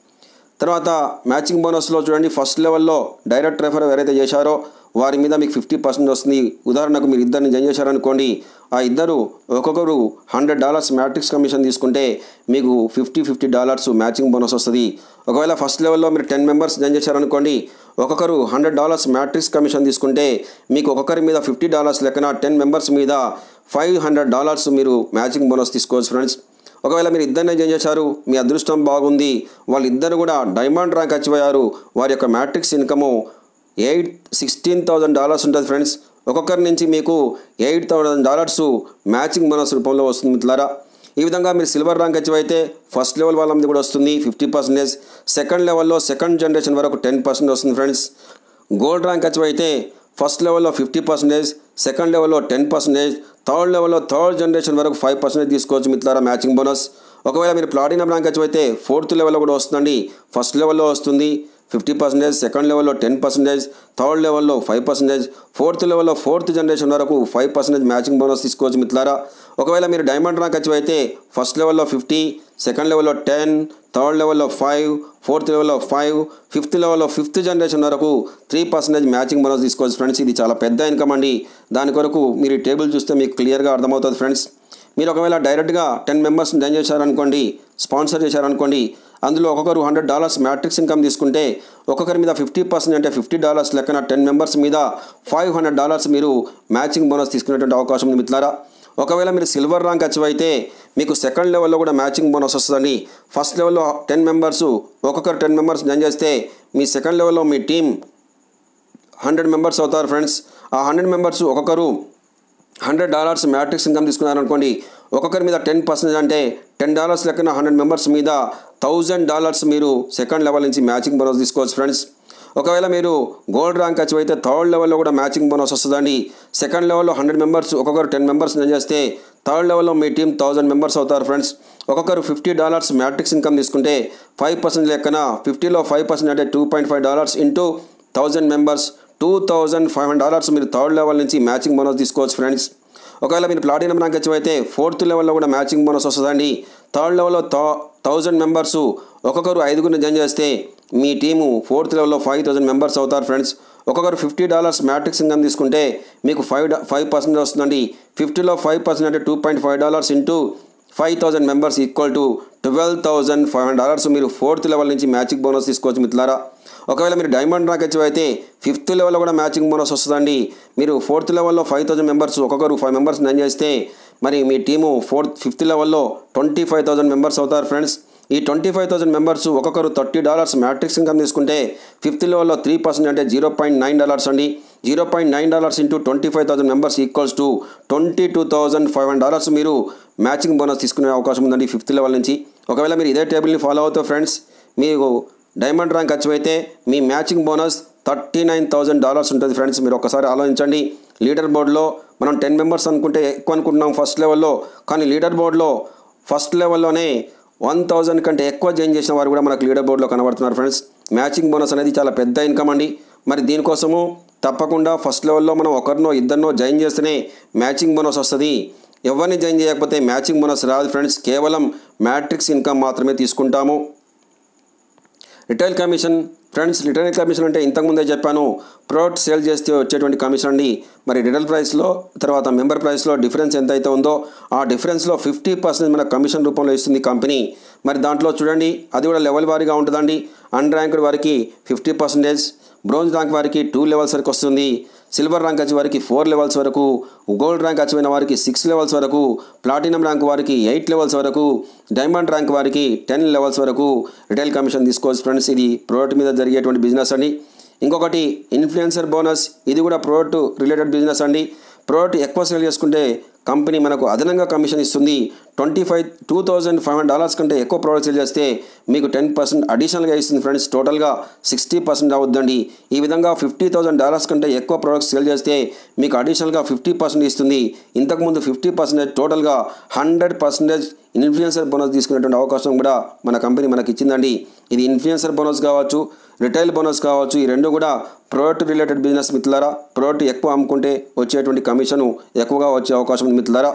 తర్వాత మ్యాచింగ్ బోనస్లో చూడండి ఫస్ట్ లెవెల్లో డైరెక్ట్ రెఫర్ ఎవరైతే చేశారో వారి మీద మీకు ఫిఫ్టీ పర్సెంట్ వస్తుంది ఉదాహరణకు మీరు ఇద్దరిని జాయిన్ చేశారనుకోండి ఆ ఇద్దరు ఒక్కొక్కరు హండ్రెడ్ డాలర్స్ మ్యాట్రిక్స్ కమిషన్ తీసుకుంటే మీకు fifty fifty dollars matching bonus వస్తుంది ఒకవేళ ఫస్ట్ లెవెల్లో మీరు టెన్ మెంబర్స్ జాయిన్ చేశారనుకోండి ఒక్కొక్కరు హండ్రెడ్ డాలర్స్ మ్యాట్రిక్స్ కమిషన్ తీసుకుంటే మీకు ఒక్కొక్కరి మీద ఫిఫ్టీ డాలర్స్ లెక్కన టెన్ మెంబర్స్ మీద ఫైవ్ హండ్రెడ్ డాలర్స్ మీరు మ్యాచింగ్ బోనస్ తీసుకోవచ్చు ఫ్రెండ్స్ ఒకవేళ మీరు ఇద్దరిని జాయిన్ చేశారు మీ అదృష్టం బాగుంది వాళ్ళిద్దరు కూడా డైమండ్ ర్యాంక్ అచీవ్ అయ్యారు వారి యొక్క matrix income eight sixteen thousand dollars ఉంటుంది ఫ్రెండ్స్ ఒక్కొక్కరి నుంచి మీకు eight thousand dollars matching bonus రూపంలో వస్తుంది మిత్రులారా ఈ విధంగా మీరు సిల్వర్ ర్యాంక్ అచీవ్ అయితే ఫస్ట్ లెవెల్ వాళ్ళ మీద కూడా వస్తుంది ఫిఫ్టీ పర్సెంటేజ్ సెకండ్ లెవెల్లో సెకండ్ జనరేషన్ వరకు టెన్ పర్సెంట్ వస్తుంది ఫ్రెండ్స్ గోల్డ్ ర్యాంక్ అచీవ్ అయితే ఫస్ట్ లెవెల్లో ఫిఫ్టీ పర్సెంటేజ్ సెకండ్ లెవెల్లో టెన్ పర్సెంటేజ్ థర్డ్ లెవెల్లో థర్డ్ జనరేషన్ వరకు ఫైవ్ పర్సెంటేజ్ తీసుకోవచ్చు మిత్రులారా మ్యాచింగ్ బోనస్ ఒకవేళ మీరు ప్లాటినం ర్యాంక్ అచీవ్ అయితే ఫోర్త్ లెవెల్లో కూడా వస్తుందండి ఫస్ట్ లెవెల్లో వస్తుంది ఫిఫ్టీ పర్సెంటేజ్ సెకండ్ లెవెల్లో టెన్ పర్సెంటేజ్ థర్డ్ లెవెల్లో ఫైవ్ పర్సెంటేజ్ ఫోర్త్ లెవెల్లో ఫోర్త్ జనరేషన్ వరకు ఫైవ్ పర్సెంటేజ్ మ్యాచింగ్ బోనస్ తీసుకోవచ్చు మిత్రులారా ఒకవేళ మీరు డైమండ్ ర్యాంక్ అచీవ్ అయితే ఫస్ట్ లెవెల్లో ఫిఫ్టీ సెకండ్ లెవెల్లో టెన్ థర్డ్ లెవెల్లో ఫైవ్ ఫోర్త్ లెవెల్లో ఫైవ్ ఫిఫ్త్ లెవెల్లో ఫిఫ్త్ జనరేషన్ వరకు త్రీ పర్సెంటేజ్ మ్యాచింగ్ బోనస్ తీసుకోవచ్చు ఫ్రెండ్స్ ఇది చాలా పెద్ద ఇన్కమ్ అండి దాని కొరకు మీరు ఈ టేబుల్ చూస్తే మీకు క్లియర్గా అర్థమవుతుంది ఫ్రెండ్స్ మీరు ఒకవేళ డైరెక్ట్గా టెన్ మెంబర్స్ని జాయిన్ చేశారనుకోండి స్పాన్సర్ చేశారనుకోండి అందులో ఒక్కొక్కరు హండ్రెడ్ డాలర్స్ మ్యాట్రిక్స్ ఇన్కమ్ తీసుకుంటే ఒక్కొక్కరి మీద ఫిఫ్టీ పర్సెంట్ అంటే ఫిఫ్టీ డాలర్స్ లెక్కన టెన్ మెంబర్స్ మీద ఫైవ్ హండ్రెడ్ డాలర్స్ మీరు మ్యాచింగ్ బోనస్ తీసుకునేటువంటి అవకాశం ఉంది మిత్రులారా ఒకవేళ మీరు సిల్వర్ ర్యాంక్ అచీవ్ అయితే మీకు సెకండ్ లెవెల్లో కూడా మ్యాచింగ్ బోనస్ వస్తుందండి ఫస్ట్ లెవెల్లో టెన్ మెంబర్స్ ఒక్కొక్కరు టెన్ మెంబర్స్ జాయిన్ చేస్తే మీ సెకండ్ లెవెల్లో మీ టీం హండ్రెడ్ మెంబర్స్ అవుతారు ఫ్రెండ్స్ ఆ హండ్రెడ్ మెంబర్స్ ఒక్కొక్కరు హండ్రెడ్ డాలర్స్ మ్యాట్రిక్స్ ఇన్కమ్ తీసుకున్నారనుకోండి ఒక్కొక్కరి మీద టెన్ పర్సెంట్ అంటే టెన్ డాలర్స్ లెక్కన హండ్రెడ్ మెంబర్స్ మీద థౌజండ్ డాలర్స్ మీరు సెకండ్ లెవెల్ నుంచి మ్యాచింగ్ బోనస్ తీసుకోవచ్చు ఫ్రెండ్స్ ఒకవేళ మీరు గోల్డ్ ర్యాంక్ అచీవ్ అయితే థర్డ్ లెవెల్లో కూడా మ్యాచింగ్ బోనస్ వస్తుందండి సెకండ్ లెవెల్లో హండ్రెడ్ మెంబర్స్ ఒక్కొక్కరు టెన్ మెంబర్స్ జాయిన్ చేస్తే థర్డ్ లెవెల్లో మీ టీం థౌజండ్ మెంబర్స్ అవుతారు ఫ్రెండ్స్ ఒక్కొక్కరు ఫిఫ్టీ డాలర్స్ మ్యాట్రిక్స్ ఇన్కమ్ తీసుకుంటే ఫైవ్ పర్సెంట్ లెక్కన ఫిఫ్టీలో ఫైవ్ పర్సెంట్ అంటే two point five dollars into thousand members two thousand five hundred dollars మీరు థర్డ్ లెవెల్ నుంచి మ్యాచింగ్ బోనస్ తీసుకోవచ్చు ఫ్రెండ్స్ ఒకవేళ మీరు ప్లాటినం ర్యాంక్ అచీవ్ అయితే ఫోర్త్ లెవెల్లో కూడా మ్యాచింగ్ బోనస్ వస్తుందండి థర్డ్ లెవెల్లో థౌజండ్ మెంబర్స్ ఒక్కొక్కరు ఐదుగురిని జాయిన్ చేస్తే మీ టీము ఫోర్త్ లెవెల్లో ఫైవ్ థౌసండ్ మెంబర్స్ అవుతారు ఫ్రెండ్స్ ఒక్కొక్కరు ఫిఫ్టీ డాలర్స్ మ్యాట్రిక్స్ ఇన్కమ్ తీసుకుంటే మీకు ఫైవ్ ఫైవ్ పర్సెంట్ వస్తుందండి ఫిఫ్టీలో ఫైవ్ పర్సెంట్ అంటే two point five dollars into five thousand members equal to twelve thousand five hundred dollars మీరు ఫోర్త్ లెవెల్ నుంచి మ్యాచింగ్ బోనస్ తీసుకోవచ్చు మిత్రులారా ఒకవేళ మీరు డైమండ్ ర్యాంక్ అచీవ్ అయితే ఫిఫ్త్ లెవెల్లో కూడా మ్యాచింగ్ బోనస్ వస్తుందండి మీరు ఫోర్త్ లెవెల్లో ఫైవ్ థౌసండ్ మెంబర్స్ ఒక్కొక్కరు ఫైవ్ మెంబర్స్ నైన్ చేస్తే మరి మీ టీము ఫోర్త్ ఫిఫ్త్ లెవెల్లో ట్వంటీ ఫైవ్ థౌసండ్ మెంబర్స్ అవుతారు ఫ్రెండ్స్ ఈ ట్వంటీ ఫైవ్ థౌసండ్ మెంబర్స్ ఒక్కొక్కరు థర్టీ డాలర్స్ మ్యాట్రిక్స్ ఇన్కమ్ తీసుకుంటే ఫిఫ్త్ లెవెల్లో త్రీ పర్సెంట్ అంటే జీరో పాయింట్ నైన్ డాలర్స్ అండి zero point nine dollars into twenty five thousand members equals to twenty two thousand five hundred dollars మీరు మ్యాచింగ్ బోనస్ తీసుకునే అవకాశం ఉందండి ఫిఫ్త్ లెవెల్ నుంచి ఒకవేళ మీరు ఇదే టేబుల్ని ఫాలో అవుతూ ఫ్రెండ్స్ మీకు డైమండ్ ర్యాంక్ అచీవ్ అయితే మీ matching bonus thirty nine thousand dollars ఉంటుంది ఫ్రెండ్స్ మీరు ఒకసారి ఆలోచించండి లీడర్ బోర్డులో మనం టెన్ మెంబర్స్ అనుకుంటే ఎక్కువ అనుకుంటున్నాం ఫస్ట్ లెవెల్లో కానీ లీడర్ బోర్డులో ఫస్ట్ లెవెల్లోనే వన్ థౌజండ్ కంటే ఎక్కువ జాయిన్ చేసిన వారు కూడా మనకు లీడర్ బోర్డులో కనబడుతున్నారు ఫ్రెండ్స్ మ్యాచింగ్ బోనస్ అనేది చాలా పెద్ద ఇన్కమ్ అండి మరి దీనికోసము తప్పకుండా ఫస్ట్ లెవెల్లో మనం ఒకరినో ఇద్దరినో జాయిన్ చేస్తేనే మ్యాచింగ్ బోనస్ వస్తుంది ఎవరిని జాయిన్ చేయకపోతే మ్యాచింగ్ బోనస్ రాదు ఫ్రెండ్స్ కేవలం మ్యాట్రిక్స్ ఇన్కమ్ మాత్రమే తీసుకుంటాము retail commission friends retail commission అంటే ఇంతకుముందే చెప్పాను ప్రోడక్ట్ సేల్ చేస్తే వచ్చేటువంటి కమిషన్ అండి మరి రిటైల్ ప్రైస్లో తర్వాత మెంబర్ ప్రైస్లో డిఫరెన్స్ ఎంత అయితే ఉందో ఆ డిఫరెన్స్లో ఫిఫ్టీ పర్సెంట్ మన కమిషన్ రూపంలో ఇస్తుంది కంపెనీ మరి దాంట్లో చూడండి అది కూడా లెవెల్ వారీగా ఉంటుందండి అన్ ర్యాంక్డ్ వారికి ఫిఫ్టీ పర్సెంటేజ్ బ్రోంజ్ ర్యాంక్ వారికి టూ లెవెల్స్ వరకు వస్తుంది సిల్వర్ ర్యాంక్ వచ్చే వారికి ఫోర్ లెవెల్స్ వరకు గోల్డ్ ర్యాంక్ వచ్చిన వారికి సిక్స్ లెవెల్స్ వరకు ప్లాటినం ర్యాంక్ వారికి ఎయిట్ లెవెల్స్ వరకు డైమండ్ ర్యాంక్ వారికి టెన్ లెవెల్స్ వరకు రిటైల్ కమిషన్ తీసుకోవచ్చు ఫ్రెండ్స్ ఇది ప్రోడక్ట్ మీద జరిగేటువంటి బిజినెస్ అండి ఇంకొకటి ఇన్ఫ్లుయెన్సర్ బోనస్ ఇది కూడా ప్రోడక్ట్ రిలేటెడ్ బిజినెస్ అండి ప్రోడక్ట్ ఎక్కువ సేల్ చేసుకుంటే కంపెనీ మనకు అదనంగా కమిషన్ ఇస్తుంది twenty five two thousand five hundred dollars కంటే ఎక్కువ ప్రోడక్ట్ సేల్ చేస్తే మీకు టెన్ పర్సెంట్ అడిషనల్గా ఇస్తుంది ఫ్రెండ్స్ టోటల్గా సిక్స్టీ పర్సెంట్ అవుద్దండి ఈ విధంగా ఫిఫ్టీ థౌసండ్ డాలర్స్ కంటే ఎక్కువ ప్రోడక్ట్స్ సేల్ చేస్తే మీకు అడిషనల్గా ఫిఫ్టీ పర్సెంట్ ఇస్తుంది ఇంతకుముందు ఫిఫ్టీ పర్సెంటేజ్ టోటల్గా హండ్రెడ్ పర్సెంటేజ్ ఇన్ఫ్లుయెన్సర్ బోనస్ తీసుకునేటువంటి అవకాశం కూడా మన కంపెనీ మనకి ఇచ్చిందండి ఇది ఇన్ఫ్లుయెన్సర్ బోనస్ కావచ్చు రిటైల్ బోనస్ కావచ్చు ఈ రెండు కూడా ప్రోడక్ట్ రిలేటెడ్ బిజినెస్ మిత్రులారా ప్రోడక్ట్ ఎక్కువ అమ్ముకుంటే వచ్చేటువంటి కమిషను ఎక్కువగా వచ్చే అవకాశం ఉంది మిత్రులారా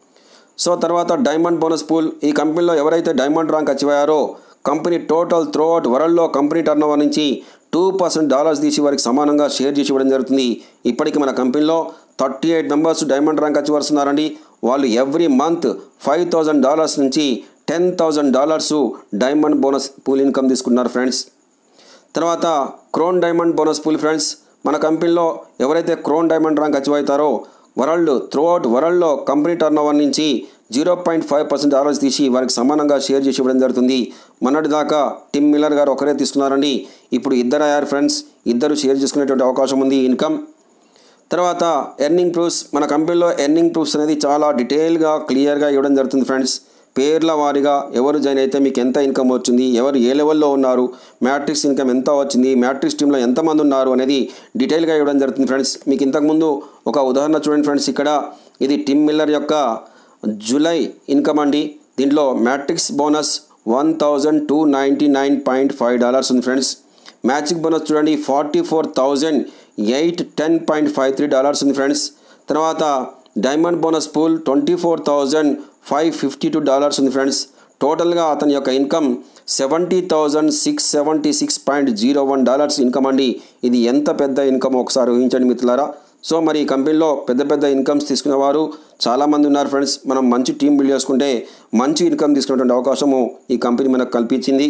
సో తర్వాత డైమండ్ బోనస్ పూల్ ఈ కంపెనీలో ఎవరైతే డైమండ్ ర్యాంక్ అచీవ్ అయ్యారో కంపెనీ టోటల్ త్రూఅవుట్ వరల్డ్లో కంపెనీ టర్న్ ఓవర్ నుంచి టూ పర్సెంట్ డాలర్స్ తీసి వారికి సమానంగా షేర్ చేసి ఇవ్వడం జరుగుతుంది ఇప్పటికి మన కంపెనీలో thirty eight members diamond rank achievers ఉన్నారండి వాళ్ళు every month five thousand dollars నుంచి ten thousand dollars diamond bonus pool income తీసుకున్నారు ఫ్రెండ్స్ తర్వాత crown diamond bonus pool friends మన కంపెనీలో ఎవరైతే క్రోన్ డైమండ్ ర్యాంక్ అచీవ్ అవుతారో వరల్డ్ త్రూఅవుట్ వరల్డ్లో కంపెనీ టర్న్ ఓవర్ నుంచి zero point five percent dollars తీసి వారికి సమానంగా షేర్ చేసి ఇవ్వడం జరుగుతుంది మొన్నటి దాకా టిమ్ మిల్లర్ గారు ఒకరే తీసుకున్నారండి ఇప్పుడు ఇద్దరు అయ్యారు ఫ్రెండ్స్ ఇద్దరు షేర్ చేసుకునేటువంటి అవకాశం ఉంది ఇన్కమ్ తర్వాత ఎర్నింగ్ ప్రూఫ్స్ మన కంపెనీలో ఎర్నింగ్ ప్రూఫ్స్ అనేది చాలా డీటెయిల్గా క్లియర్గా ఇవ్వడం జరుగుతుంది ఫ్రెండ్స్ పేర్ల వారీగా ఎవరు జాయిన్ అయితే మీకు ఎంత ఇన్కమ్ వచ్చింది ఎవరు ఏ లెవెల్లో ఉన్నారు మ్యాట్రిక్స్ ఇన్కమ్ ఎంత వచ్చింది మ్యాట్రిక్స్ టీంలో ఎంతమంది ఉన్నారు అనేది డీటెయిల్గా ఇవ్వడం జరుగుతుంది ఫ్రెండ్స్ మీకు ఇంతకుముందు ఒక ఉదాహరణ చూడండి ఫ్రెండ్స్ ఇక్కడ ఇది టిమ్ మిల్లర్ యొక్క జూలై ఇన్కమ్ అండి దీంట్లో matrix bonus one thousand two ninety nine point five dollars ఉంది ఫ్రెండ్స్ మ్యాచింగ్ బోనస్ చూడండి forty four thousand eight ten point five three dollars ఉంది ఫ్రెండ్స్ తర్వాత diamond bonus pool twenty four thousand five fifty two dollars ఉంది ఫ్రెండ్స్ టోటల్గా అతని యొక్క income seventy thousand six seventy six point zero one dollars income అండి ఇది ఎంత పెద్ద ఇన్కమ్ ఒకసారి ఊహించండి మిత్రులారా సో మరి ఈ కంపెనీలో పెద్ద పెద్ద ఇన్కమ్స్ తీసుకునేవారు చాలామంది ఉన్నారు ఫ్రెండ్స్ మనం మంచి టీం బిల్డ్ చేసుకుంటే మంచి ఇన్కమ్ తీసుకునేటువంటి అవకాశము ఈ కంపెనీ మనకు కల్పించింది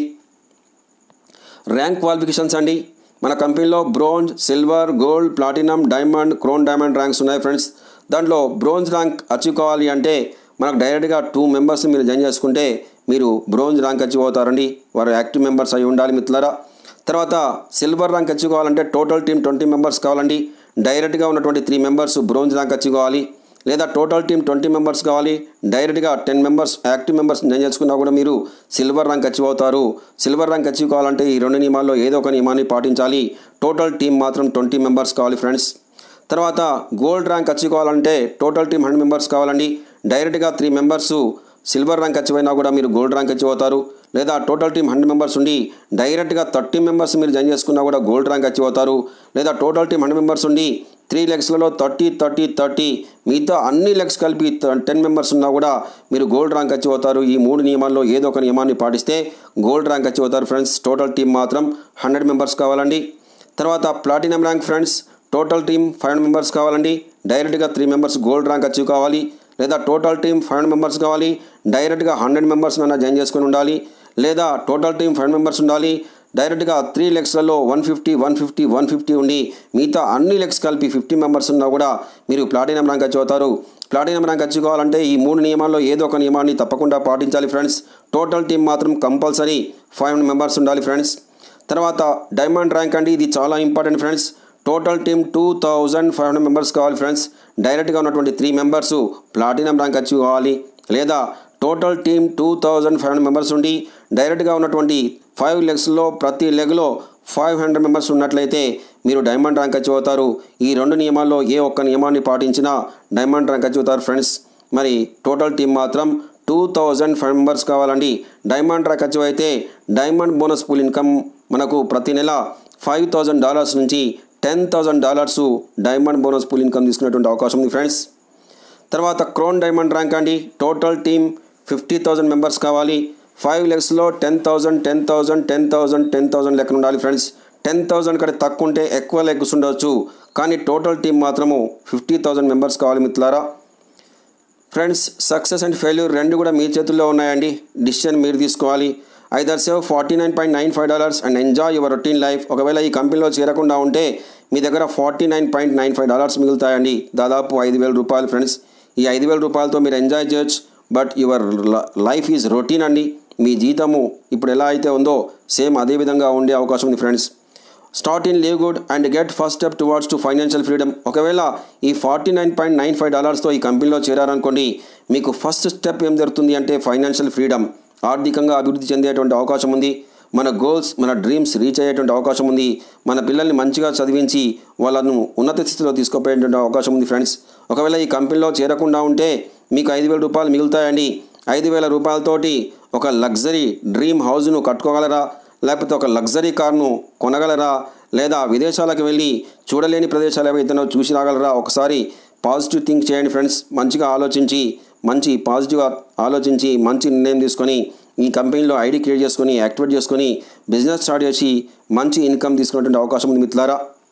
ర్యాంక్ క్వాలిఫికేషన్స్ అండి మన కంపెనీలో bronze silver gold platinum diamond crown diamond ranks ఉన్నాయి ఫ్రెండ్స్ దాంట్లో బ్రోంజ్ ర్యాంక్ అచీవ్ కావాలి అంటే మనకు డైరెక్ట్గా టూ మెంబర్స్ మీరు జాయిన్ చేసుకుంటే మీరు బ్రోంజ్ ర్యాంక్ అచీవ్ అవుతారండి వారు యాక్టివ్ మెంబర్స్ అయి ఉండాలి మిత్రులారా తర్వాత సిల్వర్ ర్యాంక్ అచీవ్ కావాలంటే టోటల్ టీం ట్వంటీ మెంబర్స్ కావాలండి డైరెక్ట్గా ఉన్నటువంటి three members bronze rank achieve కావాలి లేదా టోటల్ టీమ్ ట్వంటీ మెంబర్స్ కావాలి డైరెక్ట్గా ten members active members join చేసుకున్నా కూడా మీరు సిల్వర్ ర్యాంక్ అచీవ్ అవుతారు సిల్వర్ ర్యాంక్ అచీవ్ కావాలంటే ఈ రెండు నియమాల్లో ఏదో ఒక నియమాన్ని పాటించాలి టోటల్ టీం మాత్రం ట్వంటీ మెంబర్స్ కావాలి ఫ్రెండ్స్ తర్వాత గోల్డ్ ర్యాంక్ అచీవ్ కావాలంటే టోటల్ టీం హండ్రెడ్ మెంబర్స్ కావాలండి డైరెక్ట్గా three members silver rank achieve అయినా కూడా మీరు గోల్డ్ ర్యాంక్ అచీవ్ అవుతారు లేదా టోటల్ టీం హండ్రెడ్ మెంబర్స్ ఉండి డైరెక్ట్గా థర్టీ మెంబర్స్ మీరు జాయిన్ చేసుకున్నా కూడా గోల్డ్ ర్యాంక్ అచీవ్ అవుతారు లేదా టోటల్ టీం హండ్రెడ్ మెంబర్స్ ఉండి త్రీ లెగ్స్లలో థర్టీ థర్టీ థర్టీ మిగతా అన్ని లెగ్స్ కలిపి టెన్ మెంబర్స్ ఉన్నా కూడా మీరు గోల్డ్ ర్యాంక్ అచీవ్ అవుతారు ఈ మూడు నియమాల్లో ఏదో ఒక నియమాన్ని పాటిస్తే గోల్డ్ ర్యాంక్ అచీవ్ అవుతారు ఫ్రెండ్స్ టోటల్ టీం మాత్రం హండ్రెడ్ మెంబర్స్ కావాలండి తర్వాత platinum rank friends total team five hundred members కావాలండి డైరెక్ట్గా three members gold rank achieve కావాలి లేదా total team five hundred members కావాలి డైరెక్ట్గా హండ్రెడ్ మెంబర్స్ నన్న జాయిన్ చేసుకొని ఉండాలి లేదా టోటల్ టీం ఫైవ్ మెంబర్స్ ఉండాలి డైరెక్ట్గా త్రీ లెగ్స్లలో one fifty one fifty one fifty ఉండి మిగతా అన్ని లెగ్స్ కలిపి ఫిఫ్టీ మెంబర్స్ ఉన్నా కూడా మీరు ప్లాటినం ర్యాంక్ అచీవ్ అవుతారు ప్లాటినం ర్యాంక్ అచీవ్ కావాలంటే ఈ మూడు నియమాల్లో ఏదో ఒక నియమాన్ని తప్పకుండా పాటించాలి ఫ్రెండ్స్ టోటల్ టీం మాత్రం కంపల్సరీ ఫైవ్ హండ్రెడ్ మెంబర్స్ ఉండాలి ఫ్రెండ్స్ తర్వాత డైమండ్ ర్యాంక్ అండి ఇది చాలా important friends total team two thousand five hundred members కావాలి ఫ్రెండ్స్ డైరెక్ట్గా ఉన్నటువంటి three members platinum rank achieve కావాలి లేదా total team two thousand five hundred members ఉండి డైరెక్ట్గా ఉన్నటువంటి ఫైవ్ లెగ్స్లో ప్రతి లెగ్లో ఫైవ్ హండ్రెడ్ మెంబర్స్ ఉన్నట్లయితే మీరు డైమండ్ ర్యాంక్ అచీవ్ అవుతారు ఈ రెండు నియమాల్లో ఏ ఒక్క నియమాన్ని పాటించినా డైమండ్ ర్యాంక్ అచీవ్ అవుతారు ఫ్రెండ్స్ మరి టోటల్ టీం మాత్రం టూ థౌజండ్ ఫైవ్ మెంబర్స్ కావాలండి డైమండ్ ర్యాంక్ అచీవ్ అయితే డైమండ్ బోనస్ పూల్ ఇన్కమ్ మనకు ప్రతి నెల ఫైవ్ థౌజండ్ డాలర్స్ నుంచి ten thousand dollars diamond bonus pool income తీసుకునేటువంటి అవకాశం ఉంది ఫ్రెండ్స్ తర్వాత క్రోన్ డైమండ్ ర్యాంక్ అండి total team fifty thousand members కావాలి ఫైవ్ లెగ్స్లో ten thousand ten thousand ten thousand ten thousand లెక్కన ఉండాలి ఫ్రెండ్స్ టెన్ థౌజండ్ కంటే తక్కువ ఉంటే ఎక్కువ లెగ్స్ ఉండొచ్చు కానీ టోటల్ టీం మాత్రము ఫిఫ్టీ థౌజండ్ మెంబర్స్ కావాలి మిత్రులారా ఫ్రెండ్స్ సక్సెస్ అండ్ ఫెయిల్యూర్ రెండు కూడా మీ చేతుల్లో ఉన్నాయండి డిసిషన్ మీరు తీసుకోవాలి either save forty nine point nine five dollars and enjoy your routine life ఒకవేళ ఈ కంపెనీలో చేరకుండా ఉంటే మీ దగ్గర forty nine point nine five dollars మిగులుతాయండి దాదాపు ఐదు వేల రూపాయలు ఫ్రెండ్స్ ఈ ఐదు వేల రూపాయలతో మీరు ఎంజాయ్ చేయొచ్చు but your life is routine అండి మీ జీతము ఇప్పుడు ఎలా అయితే ఉందో సేమ్ అదే విధంగా ఉండే అవకాశం ఉంది friends start in leave good and get first step towards to financial freedom ఒకవేళ ఈ forty nine point nine five డాలర్స్తో ఈ కంపెనీలో చేరారనుకోండి మీకు ఫస్ట్ స్టెప్ ఏం జరుగుతుంది అంటే ఫైనాన్షియల్ ఫ్రీడమ్ ఆర్థికంగా అభివృద్ధి చెందేటువంటి అవకాశం ఉంది మన గోల్స్ మన డ్రీమ్స్ రీచ్ అయ్యేటువంటి అవకాశం ఉంది మన పిల్లల్ని మంచిగా చదివించి వాళ్ళను ఉన్నత స్థితిలో తీసుకుపోయేటువంటి అవకాశం ఉంది ఫ్రెండ్స్ ఒకవేళ ఈ కంపెనీలో చేరకుండా ఉంటే మీకు ఐదు వేల రూపాయలు మిగులుతాయండి ఐదు వేల రూపాయలతోటి ఒక లగ్జరీ డ్రీమ్ హౌస్ను కట్టుకోగలరా లేకపోతే ఒక లగ్జరీ కార్ను కొనగలరా లేదా విదేశాలకు వెళ్ళి చూడలేని ప్రదేశాలు ఏవైతేనో చూసి రాగలరా ఒకసారి పాజిటివ్ థింక్ చేయండి ఫ్రెండ్స్ మంచిగా ఆలోచించి మంచి పాజిటివ్గా ఆలోచించి మంచి నిర్ణయం తీసుకొని ఈ కంపెనీలో ఐడి క్రియేట్ చేసుకొని యాక్టివేట్ చేసుకొని బిజినెస్ స్టార్ట్ చేసి మంచి ఇన్కమ్ తీసుకునేటువంటి అవకాశం ఉంది మిత్రులారా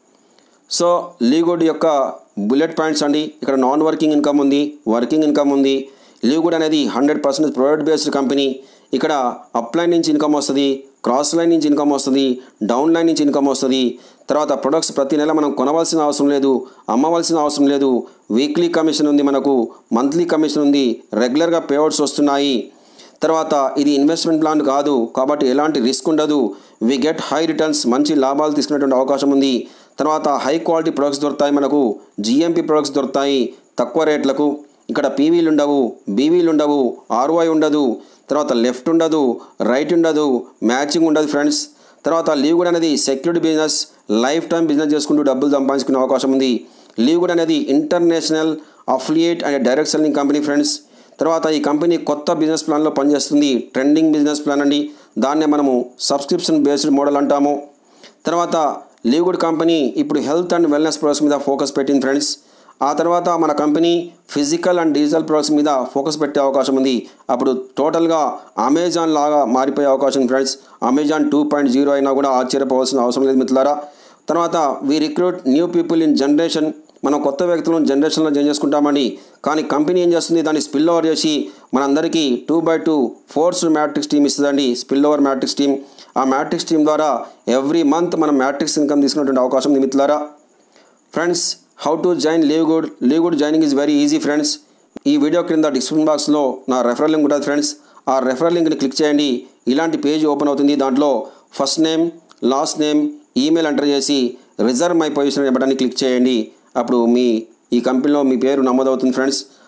సో లీగుడ్ యొక్క బుల్లెట్ పాయింట్స్ అండి ఇక్కడ నాన్ వర్కింగ్ ఇన్కమ్ ఉంది వర్కింగ్ ఇన్కమ్ ఉంది లీగుడ్ అనేది hundred percent product based company ఇక్కడ అప్ లైన్ నుంచి ఇన్కమ్ వస్తుంది క్రాస్ లైన్ నుంచి ఇన్కమ్ వస్తుంది డౌన్ లైన్ నుంచి ఇన్కమ్ వస్తుంది తర్వాత ప్రొడక్ట్స్ ప్రతి నెల మనం కొనవలసిన అవసరం లేదు అమ్మవలసిన అవసరం లేదు వీక్లీ కమిషన్ ఉంది మనకు మంత్లీ కమిషన్ ఉంది రెగ్యులర్గా పేఅవుట్స్ వస్తున్నాయి తర్వాత ఇది ఇన్వెస్ట్మెంట్ ప్లాన్ కాదు కాబట్టి ఎలాంటి రిస్క్ ఉండదు వి గెట్ హై రిటర్న్స్ మంచి లాభాలు తీసుకునేటువంటి అవకాశం ఉంది తర్వాత హై క్వాలిటీ ప్రొడక్ట్స్ దొరుకుతాయి మనకు జిఎంపి ప్రొడక్ట్స్ దొరుకుతాయి తక్కువ రేట్లకు ఇక్కడ పీవీలు ఉండవు బీవీలు ఉండవు ఆర్వై ఉండదు తర్వాత లెఫ్ట్ ఉండదు రైట్ ఉండదు మ్యాచింగ్ ఉండదు ఫ్రెండ్స్ తర్వాత లీవ్ కూడా అనేది security business life time business చేసుకుంటూ డబ్బులు సంపాదించుకునే అవకాశం ఉంది లీవ్ కూడా అనేది international affiliate and direct selling company friends తర్వాత ఈ కంపెనీ కొత్త బిజినెస్ ప్లాన్లో పనిచేస్తుంది ట్రెండింగ్ బిజినెస్ ప్లాన్ అండి దాన్నే మనము సబ్స్క్రిప్షన్ బేస్డ్ మోడల్ అంటాము తర్వాత లీవ్గుడ్ కంపెనీ ఇప్పుడు హెల్త్ అండ్ వెల్నెస్ ప్రొడక్ట్స్ మీద ఫోకస్ పెట్టింది ఫ్రెండ్స్ ఆ తర్వాత మన company physical and digital products మీద ఫోకస్ పెట్టే అవకాశం ఉంది అప్పుడు టోటల్గా అమెజాన్ లాగా మారిపోయే అవకాశం ఉంది friends Amazon two point zero అయినా కూడా ఆశ్చర్యపోవాల్సిన అవసరం లేదు మిత్రులారా తర్వాత we recruit new people in generation మనం కొత్త వ్యక్తులను జనరేషన్లో జాయిన్ చేసుకుంటామండి కానీ కంపెనీ ఏం చేస్తుంది దాన్ని స్పిల్ ఓవర్ చేసి మనందరికీ two by two force matrix team ఇస్తుందండి స్పిల్ ఓవర్ మ్యాట్రిక్స్ టీమ్ ఆ మ్యాట్రిక్స్ టీమ్ ద్వారా ఎవ్రీ మంత్ మనం మ్యాట్రిక్స్ ఇన్కమ్ తీసుకునేటువంటి అవకాశం ఉంది మిత్రులారా friends how to join live good live good joining is very easy friends ఈ వీడియో క్రింద డిస్క్రిప్షన్ బాక్స్లో నా రెఫరల్ లింక్ ఉంటుంది ఫ్రెండ్స్ ఆ రెఫరల్ లింక్ని క్లిక్ చేయండి ఇలాంటి పేజ్ ఓపెన్ అవుతుంది దాంట్లో first name last name email enter చేసి రిజర్వ్ మై పొజిషన్ బటన్ని క్లిక్ చేయండి అప్పుడు మీ ఈ కంపెనీలో మీ పేరు నమోదవుతుంది ఫ్రెండ్స్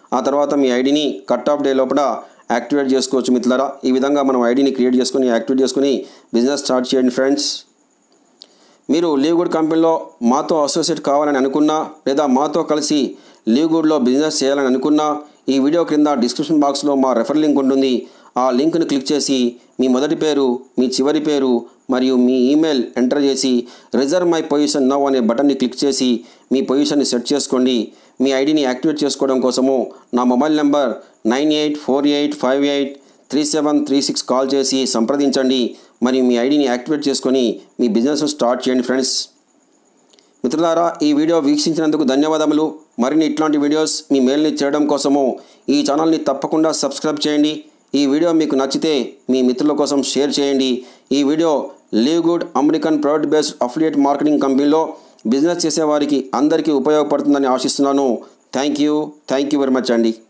ఆ తర్వాత మీ ఐడిని కట్ ఆఫ్ డే లోపల యాక్టివేట్ చేసుకోవచ్చు మిత్రులారా ఈ విధంగా మనం ఐడిని క్రియేట్ చేసుకుని యాక్టివేట్ చేసుకుని బిజినెస్ స్టార్ట్ చేయండి ఫ్రెండ్స్ మీరు లీవ్ గుడ్ కంపెనీలో మాతో అసోసియేట్ కావాలని అనుకున్నా లేదా మాతో కలిసి లీవ్ గుడ్లో బిజినెస్ చేయాలని అనుకున్నా ఈ వీడియో క్రింద డిస్క్రిప్షన్ బాక్స్లో మా రెఫర్ లింక్ ఉంటుంది ఆ లింక్ను క్లిక్ చేసి మీ మొదటి పేరు మీ చివరి పేరు మరియు మీ ఈమెయిల్ ఎంటర్ చేసి రిజర్వ్ మై పొజిషన్ నవ్ అనే బటన్ని క్లిక్ చేసి మీ పొజిషన్ని సెట్ చేసుకోండి మీ ఐడిని యాక్టివేట్ చేసుకోవడం కోసము నా mobile number nine eight four eight five eight three seven three six call చేసి సంప్రదించండి మరియు మీ ఐడిని యాక్టివేట్ చేసుకొని మీ బిజినెస్ స్టార్ట్ చేయండి ఫ్రెండ్స్ మిత్రులారా ఈ వీడియో వీక్షించినందుకు ధన్యవాదములు మరిన్ని ఇట్లాంటి వీడియోస్ మీ మెయిల్ని చేయడం కోసము ఈ ఛానల్ని తప్పకుండా సబ్స్క్రైబ్ చేయండి ఈ వీడియో మీకు నచ్చితే మీ మిత్రుల కోసం షేర్ చేయండి ఈ video leave good American private based affiliate marketing కంపెనీలో బిజినెస్ చేసేవారికి అందరికీ ఉపయోగపడుతుందని ఆశిస్తున్నాను thank you thank you very much అండి